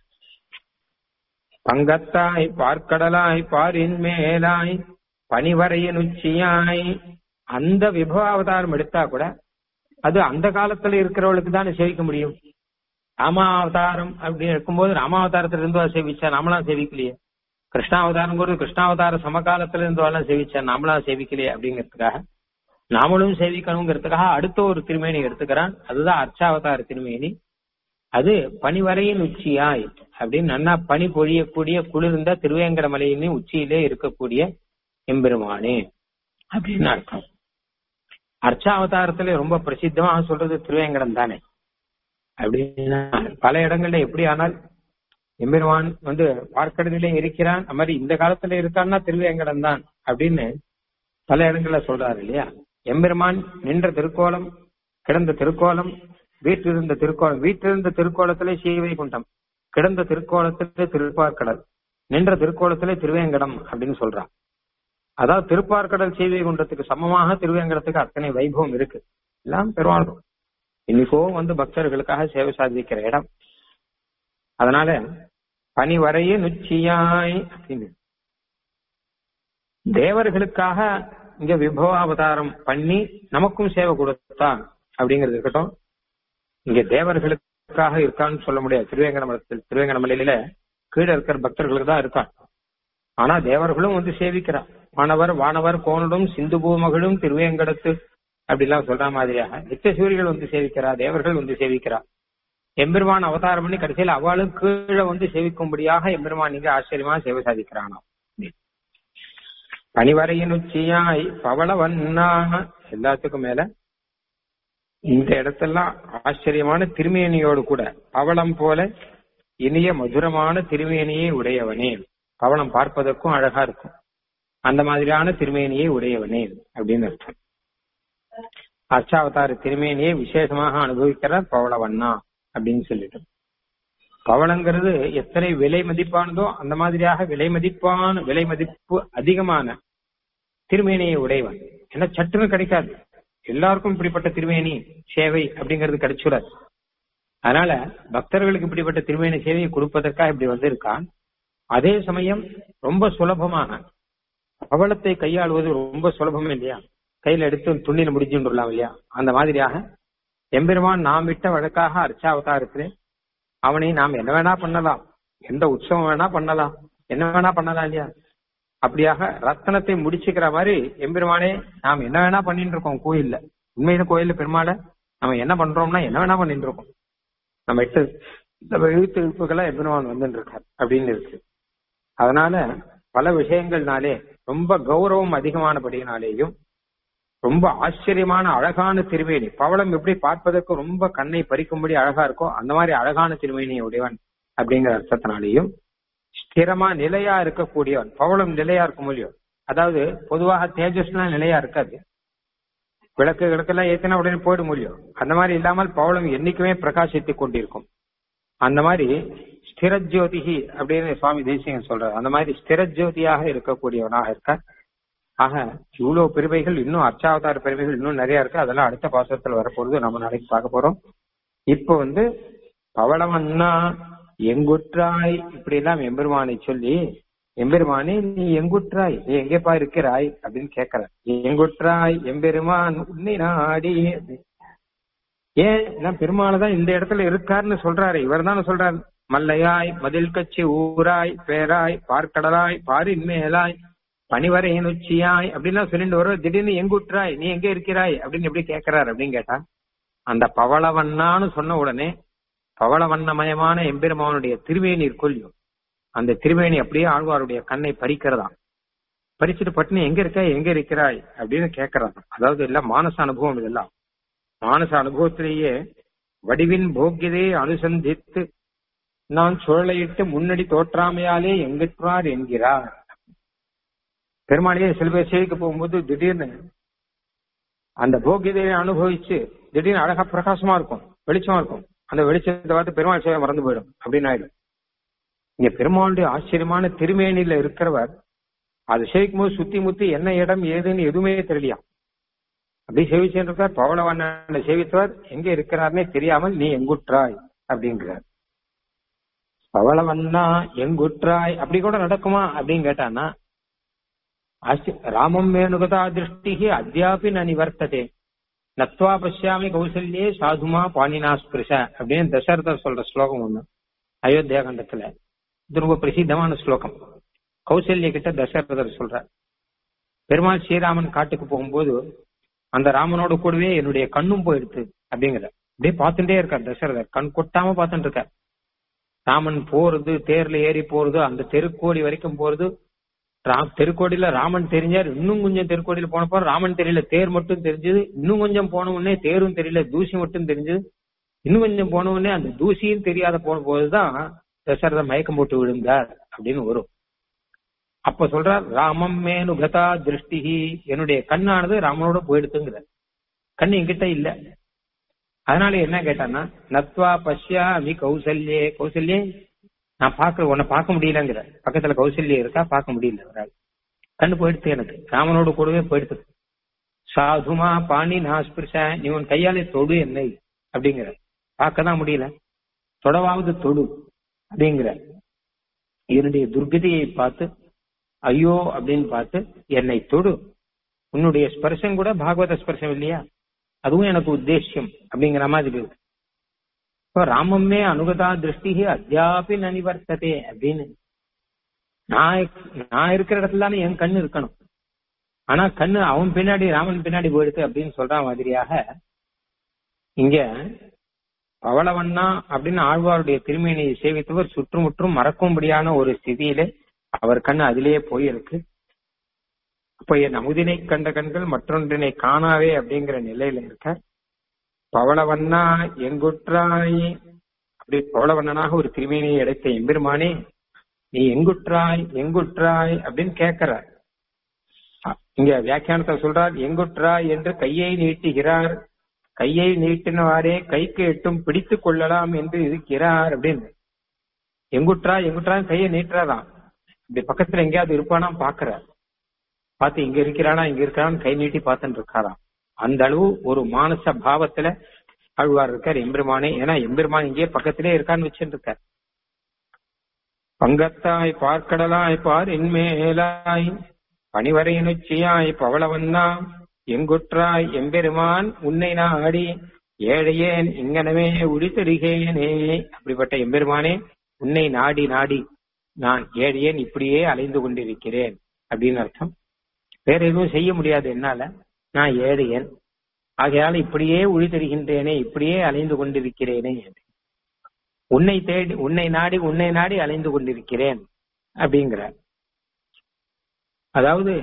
பங்கத்தாய் பார்க்கடலாய் பாரின் மேலாய் பனிவரையின் உச்சியாய் அந்த விபவ அவதாரம் எடுத்தா கூட அது அந்த காலத்துல இருக்கிறவளுக்கு தானே சேவிக்க முடியும் ராமா அவதாரம் அப்படின்னு இருக்கும்போது ராமாவதாரத்துல இருந்து சேவிச்சா நாமளாம் சேவிக்கலையே கிருஷ்ணாவதாரம் கூட கிருஷ்ணாவதார சமகாலத்துல இருந்து சேவிச்சா நாமளாம் சேவிக்கலையே அப்படிங்கிறதுக்காக நாமளும் சேவிக்கணுங்கிறதுக்காக அடுத்த ஒரு திருமேனி எடுத்துக்கிறான் அதுதான் அர்ச்சாவதார திருமேனி அது பனிவரையின் உச்சியாய் அப்படின்னு நன்னா பனி பொழியக்கூடிய குளிர்ந்த திருவேங்கட மலையின் உச்சியிலே இருக்கக்கூடிய எம்பெருமானே அப்படின்னு அர்த்தம் அர்ச்சாவதாரத்துல ரொம்ப பிரசித்தமாக சொல்றது திருவேங்கடம் தானே அப்படின்னா பல இடங்கள்ல எப்படி ஆனால் எம்பெருமான் வந்து பார்க்கடலிலே இருக்கிறான் அது மாதிரி இந்த காலத்துல இருக்கான்னா திருவேங்கடம் தான் அப்படின்னு பல இடங்கள்ல சொல்றாரு இல்லையா எம்பெருமான் நின்ற திருக்கோலம் கிடந்த திருக்கோலம் வீற்றிருந்த திருக்கோலம் வீற்றிருந்த திருக்கோலத்திலே ஸ்ரீவைகுண்டம் கிடந்த திருக்கோலத்திலே திருப்பார்க்கடல் நின்ற திருக்கோலத்திலே திருவேங்கடம் அப்படின்னு சொல்றான் அதாவது திருப்பார்க்கடல் ஸ்ரீவைகுண்டத்துக்கு சமமாக திருவேங்கடத்துக்கு அத்தனை வைபவம் இருக்கு எல்லாம் பெருமாள் இன்னைக்கோ வந்து பக்தர்களுக்காக சேவை சாதிக்கிற இடம் அதனால பனி வரைய நுச்சியாய் அப்படின்னு தேவர்களுக்காக இங்க விபவாவதாரம் பண்ணி நமக்கும் சேவை கொடுத்தான் அப்படிங்கிறது இருக்கட்டும் இங்க தேவர்களுக்காக இருக்கான்னு சொல்ல முடியாது திருவேங்கடமலத்தில் திருவேங்கடமலையில கீழே இருக்கிற பக்தர்களுக்கு தான் இருக்கான் ஆனா தேவர்களும் வந்து சேவிக்கிறான் வானவர் வானவர் கோனடும் சிந்து பூமகளும் திருவேங்கடத்து அப்படிலாம் சொல்ற மாதிரியாக நித்திய சூரியர்கள் வந்து சேவிக்கிறா தேவர்கள் வந்து சேவிக்கிறா எம்பெருமான் அவதாரம் பண்ணி கடைசியில் அவளும் கீழே வந்து சேவிக்கும்படியாக எம்பெருமான் இங்க ஆச்சரியமா சேவை சாதிக்கிறானாம் பனிவரையின் உச்சியாய் பவளவண்ணா எல்லாத்துக்கும் மேல இந்த இடத்தெல்லாம் ஆச்சரியமான திருமேனியோடு கூட பவளம் போல இனிய மதுரமான திருமேனியை உடையவனே பவளம் பார்ப்பதற்கும் அழகா இருக்கும் அந்த மாதிரியான திருமேனியை உடையவனே அப்படின்னு அர்த்தம் அர்ச்சாவதார திருமேனியை விசேஷமாக அனுபவிக்கிறார் பவளவண்ணா அப்படின்னு சொல்லிட்டு பவளங்கிறது எத்தனை விலை மதிப்பானதோ அந்த மாதிரியாக விலை மதிப்பான விலை மதிப்பு அதிகமான திருமேனியை உடையவன் ஏன்னா சட்டுன்னு கிடைக்காது எல்லாருக்கும் இப்படிப்பட்ட திருமேனி சேவை அப்படிங்கிறது கிடைச்சுடாது அதனால பக்தர்களுக்கு இப்படிப்பட்ட திருமேனி சேவையை கொடுப்பதற்காக இப்படி வந்திருக்கான் அதே சமயம் ரொம்ப சுலபமாக பவளத்தை கையாளுவது ரொம்ப சுலபம் இல்லையா கையில எடுத்து துணியில முடிச்சுடலாம் இல்லையா அந்த மாதிரியாக எம்பெருமான் நாம் விட்ட வழக்காக அர்ச்சாவதாரத்திலே அவனை நாம் என்ன வேணா பண்ணலாம் எந்த உற்சவம் வேணா பண்ணலாம் என்ன வேணா பண்ணலாம் இல்லையா அப்படியாக ரத்தனத்தை முடிச்சுக்கிற மாதிரி எம்பெருமானே நாம் என்ன வேணா பண்ணிட்டு இருக்கோம் கோயில்ல உண்மையில கோயில்ல பெருமாளை நம்ம என்ன பண்றோம்னா என்ன வேணா பண்ணிட்டு இருக்கோம் நம்ம எட்டு நம்ம எழுத்து எழுப்புகளை எம்பெருமான் வந்துட்டு இருக்கார் அப்படின்னு இருக்கு அதனால பல விஷயங்கள்னாலே ரொம்ப கௌரவம் அதிகமானபடியினாலேயும் ரொம்ப ஆச்சரியமான அழகான திருமேனி பவளம் எப்படி பார்ப்பதற்கு ரொம்ப கண்ணை பறிக்கும்படி அழகா இருக்கோ அந்த மாதிரி அழகான திருமேனி உடையவன் அப்படிங்கிற அர்த்தத்தினாலேயும் ஸ்திரமா நிலையா இருக்கக்கூடியவன் பவளம் நிலையா இருக்கும் இல்லையோ அதாவது பொதுவாக தேஜஸ்லாம் நிலையா இருக்காது விளக்கு விளக்கெல்லாம் ஏத்தினா உடனே போயிட முடியும் அந்த மாதிரி இல்லாமல் பவளம் என்னைக்குமே பிரகாசித்துக் கொண்டிருக்கும் அந்த மாதிரி ஸ்திரஜோதிகி அப்படின்னு சுவாமி தேசிகன் சொல்றாரு அந்த மாதிரி ஸ்திரஜோதியாக இருக்கக்கூடியவனாக இருக்க ஆக இவ்வளவு பெருமைகள் இன்னும் அர்ச்சாவதார பெருமைகள் இன்னும் நிறைய இருக்கு அதெல்லாம் அடுத்த பாசத்துல வரப்போறது நம்ம நாளைக்கு பார்க்க போறோம் இப்ப வந்து பவளமன்னா எங்குற்றாய் இப்படி எல்லாம் எம்பெருமானை சொல்லி எம்பெருமானே நீ எங்குற்றாய் நீ எங்கேப்பா இருக்கிறாய் அப்படின்னு கேக்குற எங்குற்றாய் எம்பெருமான் உன்னை நாடி ஏன் பெருமாள் தான் இந்த இடத்துல இருக்காருன்னு சொல்றாரு இவர் தானே சொல்றாரு மல்லையாய் மதில் கட்சி ஊராய் பேராய் பார்க்கடலாய் பாரின் மேலாய் பனிவரையின் உச்சியாய் அப்படின்லாம் சொல்லிட்டு வர திடீர்னு எங்குற்றாய் நீ எங்க இருக்கிறாய் அப்படின்னு எப்படி கேட்கிறாரு அப்படின்னு கேட்டா அந்த பவளவண்ணான்னு சொன்ன உடனே பவளவண்ணமயமான எம்பெருமானுடைய திருவேணீர் கொல்லும் அந்த திருவேணி அப்படியே ஆழ்வாருடைய கண்ணை பறிக்கிறதாம் பறிச்சுட்டு பட்டுன்னு எங்க இருக்க எங்க இருக்கிறாய் அப்படின்னு கேட்கறாங்க அதாவது எல்லாம் மானச அனுபவம் இதெல்லாம் மானச அனுபவத்திலேயே வடிவின் போக்கியதை அனுசந்தித்து நான் சுழலையிட்டு முன்னடி தோற்றாமையாலே எங்கிற்றார் என்கிறார் பெருமாளையே சில பேர் சேவிக்க போகும்போது திடீர்னு அந்த போக்கியதையை அனுபவிச்சு திடீர்னு அழகா பிரகாசமா இருக்கும் வெளிச்சமா இருக்கும் அந்த வெளிச்சத்தை பார்த்து பெருமாள் சேவை மறந்து போயிடும் அப்படின்னு ஆயிடும் இங்க பெருமாளுடைய ஆச்சரியமான திருமேனியில இருக்கிறவர் அது சேவிக்கும் போது சுத்தி முத்தி என்ன இடம் ஏதுன்னு எதுவுமே தெரியலையா அப்படி சேவிச்சுட்டு இருக்கார் பவளவண்ணனை சேவித்தவர் எங்க இருக்கிறார்னே தெரியாமல் நீ எங்குற்றாய் அப்படிங்கிறார் பவளவண்ணா எங்குற்றாய் அப்படி கூட நடக்குமா அப்படின்னு கேட்டானா ராமம் வேணுகதா திருஷ்டி அத்தியாபி ந நிவர்த்ததே நத்வா பசியாமி கௌசல்யே சாதுமா பாணினா ஸ்பிருஷ அப்படின்னு தசரதர் சொல்ற ஸ்லோகம் ஒண்ணு அயோத்தியா கண்டத்துல இது ரொம்ப பிரசித்தமான ஸ்லோகம் கௌசல்ய கிட்ட தசரதர் சொல்ற பெருமாள் ஸ்ரீராமன் காட்டுக்கு போகும்போது அந்த ராமனோட கூடவே என்னுடைய கண்ணும் போயிடுத்து அப்படிங்கிற அப்படியே பார்த்துட்டே இருக்கார் தசரதர் கண் கொட்டாம பார்த்துட்டு இருக்கார் ராமன் போறது தேர்ல ஏறி போறது அந்த தெருக்கோடி வரைக்கும் போறது தெருக்கோடியில ராமன் தெரிஞ்சார் இன்னும் கொஞ்சம் தெருக்கோடியில போனப்போ ராமன் தெரியல தேர் மட்டும் தெரிஞ்சது இன்னும் கொஞ்சம் போன உடனே தேரும் தெரியல தூசி மட்டும் தெரிஞ்சது இன்னும் கொஞ்சம் போன உடனே அந்த தூசியும் தெரியாத போன போதுதான் தசரத மயக்கம் போட்டு விழுந்தார் அப்படின்னு வரும் அப்ப சொல்றார் ராமம் மேனுகதா திருஷ்டிஹி என்னுடைய கண்ணானது ராமனோட போயிடுத்துங்கிற கண்ணு என்கிட்ட இல்ல அதனால என்ன கேட்டான்னா நத்வா பஷ்யாமி கௌசல்யே கௌசல்யே நான் பாக்க உன்னை பார்க்க முடியலங்கிற பக்கத்துல கௌசல்யா இருக்கா பார்க்க முடியல ஒரு ஆள் கண்ணு போயிடுத்து எனக்கு ராமனோட கூடவே போயிடுத்து சாதுமா பாணி நாஸ்பிருஷ நீ உன் கையாலே தொடு என்னை அப்படிங்கிற பார்க்க தான் முடியல தொடவாவது தொடு அப்படிங்கிற என்னுடைய துர்கதியை பார்த்து ஐயோ அப்படின்னு பார்த்து என்னை தொடு உன்னுடைய ஸ்பர்சம் கூட பாகவத ஸ்பர்சம் இல்லையா அதுவும் எனக்கு உத்தேசியம் அப்படிங்கிற மாதிரி இருக்கு இப்போ ராமமே அனுகதா திருஷ்டி அத்தியாபி நனிவர்த்ததே அப்படின்னு நான் நான் இருக்கிற இடத்துல தானே என் கண்ணு இருக்கணும் ஆனா கண்ணு அவன் பின்னாடி ராமன் பின்னாடி போயிடுது அப்படின்னு சொல்ற மாதிரியாக இங்க பவளவண்ணா அப்படின்னு ஆழ்வாருடைய திருமேனியை சேவித்தவர் சுற்றுமுற்றும் மறக்கும்படியான ஒரு ஸ்திதியிலே அவர் கண் அதிலேயே போயிருக்கு அப்ப என் அமுதினை கண்ட கண்கள் மற்றொன்றினை காணாவே அப்படிங்கிற நிலையில இருக்க பவளவண்ணா எங்குற்றாய் அப்படி பவளவண்ணனாக ஒரு திருமேனியை எடுத்த எம்பெருமானே நீ எங்குற்றாய் எங்குற்றாய் அப்படின்னு கேட்கிறார் இங்க வியாக்கியானத்தை சொல்றார் எங்குற்றாய் என்று கையை நீட்டுகிறார் கையை நீட்டினவாறே கைக்கு எட்டும் பிடித்துக் கொள்ளலாம் என்று இருக்கிறார் அப்படின்னு எங்குற்றா எங்குற்றா கையை நீட்டுறாராம் இப்படி பக்கத்துல எங்கேயாவது இருப்பானா பாக்குறார் பார்த்து இங்க இருக்கிறானா இங்க இருக்கிறான்னு கை நீட்டி பார்த்துட்டு இருக்காராம் அந்த அளவு ஒரு மானச பாவத்துல ஆழ்வார் இருக்கார் எம்பெருமானே ஏன்னா எம்பெருமான் இங்கே பக்கத்திலே இருக்கான்னு வச்சுட்டு இருக்கார் பங்கத்தாய் பார்க்கடலாய் பார் என்மேலாய் பணிவரை நொச்சியாய் பவளவண்ணா எங்குற்றாய் எம்பெருமான் உன்னை நாடி ஏழையேன் இங்கனவே உழித்தருகேனே அப்படிப்பட்ட எம்பெருமானே உன்னை நாடி நாடி நான் ஏழையேன் இப்படியே அலைந்து கொண்டிருக்கிறேன் அப்படின்னு அர்த்தம் வேற எதுவும் செய்ய முடியாது என்னால நான் ஏழையன் ஆகையால இப்படியே உழி தருகின்றேனே இப்படியே அலைந்து கொண்டிருக்கிறேனே உன்னை தேடி உன்னை நாடி உன்னை நாடி அலைந்து கொண்டிருக்கிறேன் அப்படிங்கிறார் அதாவது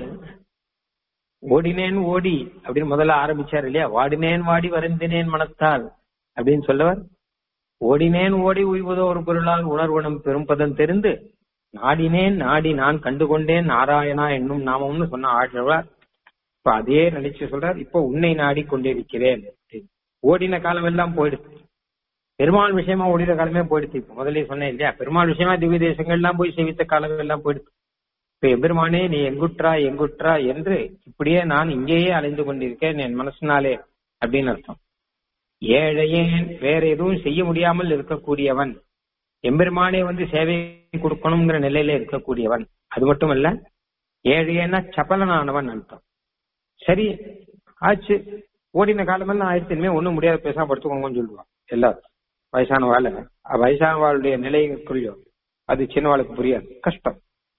ஓடினேன் ஓடி அப்படின்னு முதல்ல ஆரம்பிச்சார் இல்லையா வாடினேன் வாடி வருந்தினேன் மனத்தால் அப்படின்னு சொல்லவர் ஓடினேன் ஓடி உய்வதோ ஒரு பொருளால் உணர்வனம் பெரும்பதம் தெரிந்து நாடினேன் நாடி நான் கண்டுகொண்டேன் நாராயணா என்னும் நாமம்னு சொன்ன ஆழ்வார் இப்ப அதே நினைச்சு சொல்றார் இப்போ உன்னை நாடி கொண்டிருக்கிறேன் ஓடின காலம் எல்லாம் போயிடுச்சு பெருமாள் விஷயமா ஓடின காலமே போயிடுச்சு இப்ப முதல்ல சொன்னேன் இல்லையா பெருமாள் விஷயமா திவ்ய தேசங்கள்லாம் போய் சேவித்த காலம் எல்லாம் போயிடுச்சு இப்ப எம்பெருமானே நீ எங்குற்றா எங்குற்றா என்று இப்படியே நான் இங்கேயே அலைந்து கொண்டிருக்கேன் என் மனசினாலே அப்படின்னு அர்த்தம் ஏழையேன் வேற எதுவும் செய்ய முடியாமல் இருக்கக்கூடியவன் எம்பெருமானே வந்து சேவை கொடுக்கணுங்கிற நிலையில இருக்கக்கூடியவன் அது மட்டும் இல்ல ஏழையேன்னா சபலனானவன் அர்த்தம் சரி ஆச்சு ஓடின காலமெல்லாம் ஆயிரத்தி இனிமே ஒண்ணும் முடியாத பேசாம படுத்துக்கோங்கன்னு சொல்லுவான் எல்லாரும் வயசானவாள் வயசானவாளுடைய நிலைக்குள்ளயோ அது சின்னவாளுக்கு புரியாது கஷ்டம்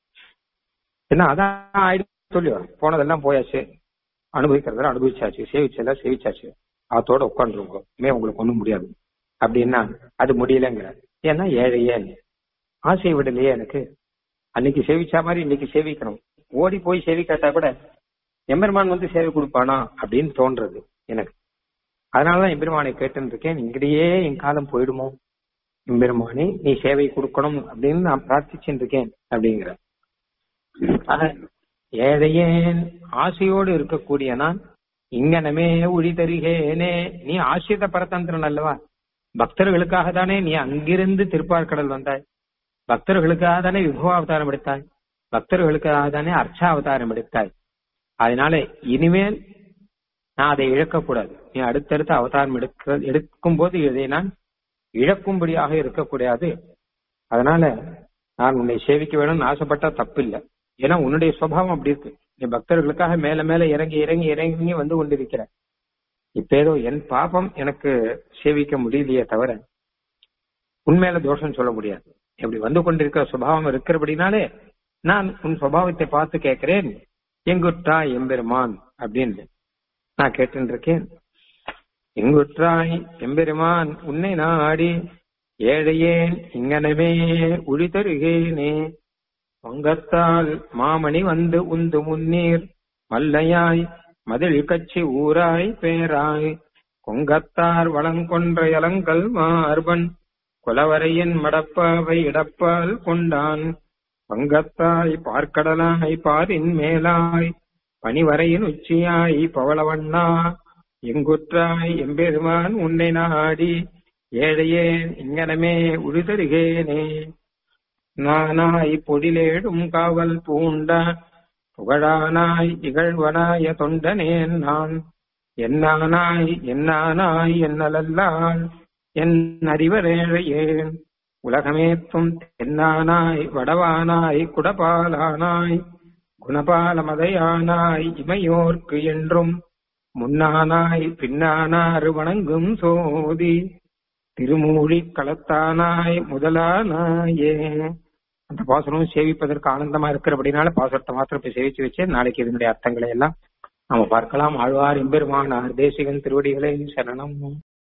என்ன அதான் ஆயிடுச்சு சொல்லியோ போனதெல்லாம் போயாச்சு அனுபவிக்கிறதெல்லாம் அனுபவிச்சாச்சு சேவிச்செல்லாம் சேவிச்சாச்சு அதோட உட்காந்துருக்கோம் மே உங்களுக்கு ஒண்ணும் முடியாது அப்படின்னா அது முடியலங்கிற ஏன்னா ஏழையே ஆசை விடலையே எனக்கு அன்னைக்கு சேவிச்சா மாதிரி இன்னைக்கு சேவிக்கணும் ஓடி போய் சேவிக்காட்டா கூட எம்பெருமான் வந்து சேவை கொடுப்பானா அப்படின்னு தோன்றது எனக்கு அதனாலதான் எம்பெருமானை கேட்டுன்னு இருக்கேன் இங்கேயே என் காலம் போயிடுமோ எம்பெருமானே நீ சேவை கொடுக்கணும் அப்படின்னு நான் பிரார்த்திச்சுட்டு இருக்கேன் அப்படிங்கிற ஏழையேன் ஆசையோடு இருக்கக்கூடிய நான் இங்கனமே ஒளி தருகேனே நீ ஆசிரித பரதந்திரன் அல்லவா பக்தர்களுக்காக தானே நீ அங்கிருந்து திருப்பார்கடல் வந்தாய் பக்தர்களுக்காக தானே விபவாவதாரம் எடுத்தாய் பக்தர்களுக்காக தானே அர்ச்சாவதாரம் எடுத்தாய் அதனால இனிமேல் நான் அதை இழக்கக்கூடாது நீ அடுத்தடுத்த அவதாரம் எடுக்க எடுக்கும் போது இதை நான் இழக்கும்படியாக இருக்கக்கூடாது அதனால நான் உன்னை சேவிக்க வேணும்னு ஆசைப்பட்டா தப்பு இல்லை ஏன்னா உன்னுடைய சுவாவம் அப்படி இருக்கு நீ பக்தர்களுக்காக மேல மேல இறங்கி இறங்கி இறங்கி வந்து கொண்டிருக்கிற இப்ப ஏதோ என் பாபம் எனக்கு சேவிக்க முடியலையே தவிர உண்மையில தோஷம் சொல்ல முடியாது இப்படி வந்து கொண்டிருக்கிற சுபாவம் இருக்கிறபடினாலே நான் உன் சுபாவத்தை பார்த்து கேட்கிறேன் எங்குற்றா எம்பெருமான் அப்படின்னு நான் கேட்டு இருக்கேன் எங்குற்றாய் எம்பெருமான் உன்னை நாடி ஏழையேன் இங்கனவே உழி தருகேனே வங்கத்தால் மாமணி வந்து உந்து முன்னீர் மல்லையாய் மதில் கட்சி ஊராய் பேராய் கொங்கத்தார் வளங்கொன்ற இளங்கல் மார்பன் குலவரையின் மடப்பாவை இடப்பால் கொண்டான் பங்கத்தாய் பார்க்கடலாய் பாரின் மேலாய் பனிவரையின் உச்சியாய் பவளவண்ணா எங்குற்றாய் எம்பெருமான் உன்னை நாடி ஏழையேன் இங்கனமே உழுதருகேனே நானாய் பொடிலேடும் காவல் பூண்ட புகழானாய் இகழ்வனாய தொண்டனேன் நான் என்னானாய் என்னானாய் என்னலல்லால் என் அறிவரேழையேன் உலகமேத்தும் தென்னானாய் வடவானாய் குடபாலானாய் குணபாலமதையானாய் இமையோர்க்கு என்றும் முன்னானாய் பின்னானார் வணங்கும் சோதி திருமூழி களத்தானாய் முதலானாயே அந்த பாசுரம் சேவிப்பதற்கு ஆனந்தமா இருக்கிறபடினால பாசுரத்தை மாத்திரம் இப்ப சேவிச்சு வச்சு நாளைக்கு இதனுடைய அர்த்தங்களை எல்லாம் நாம பார்க்கலாம் ஆழ்வார் எம்பெருமானார் தேசிகன் திருவடிகளை சரணம்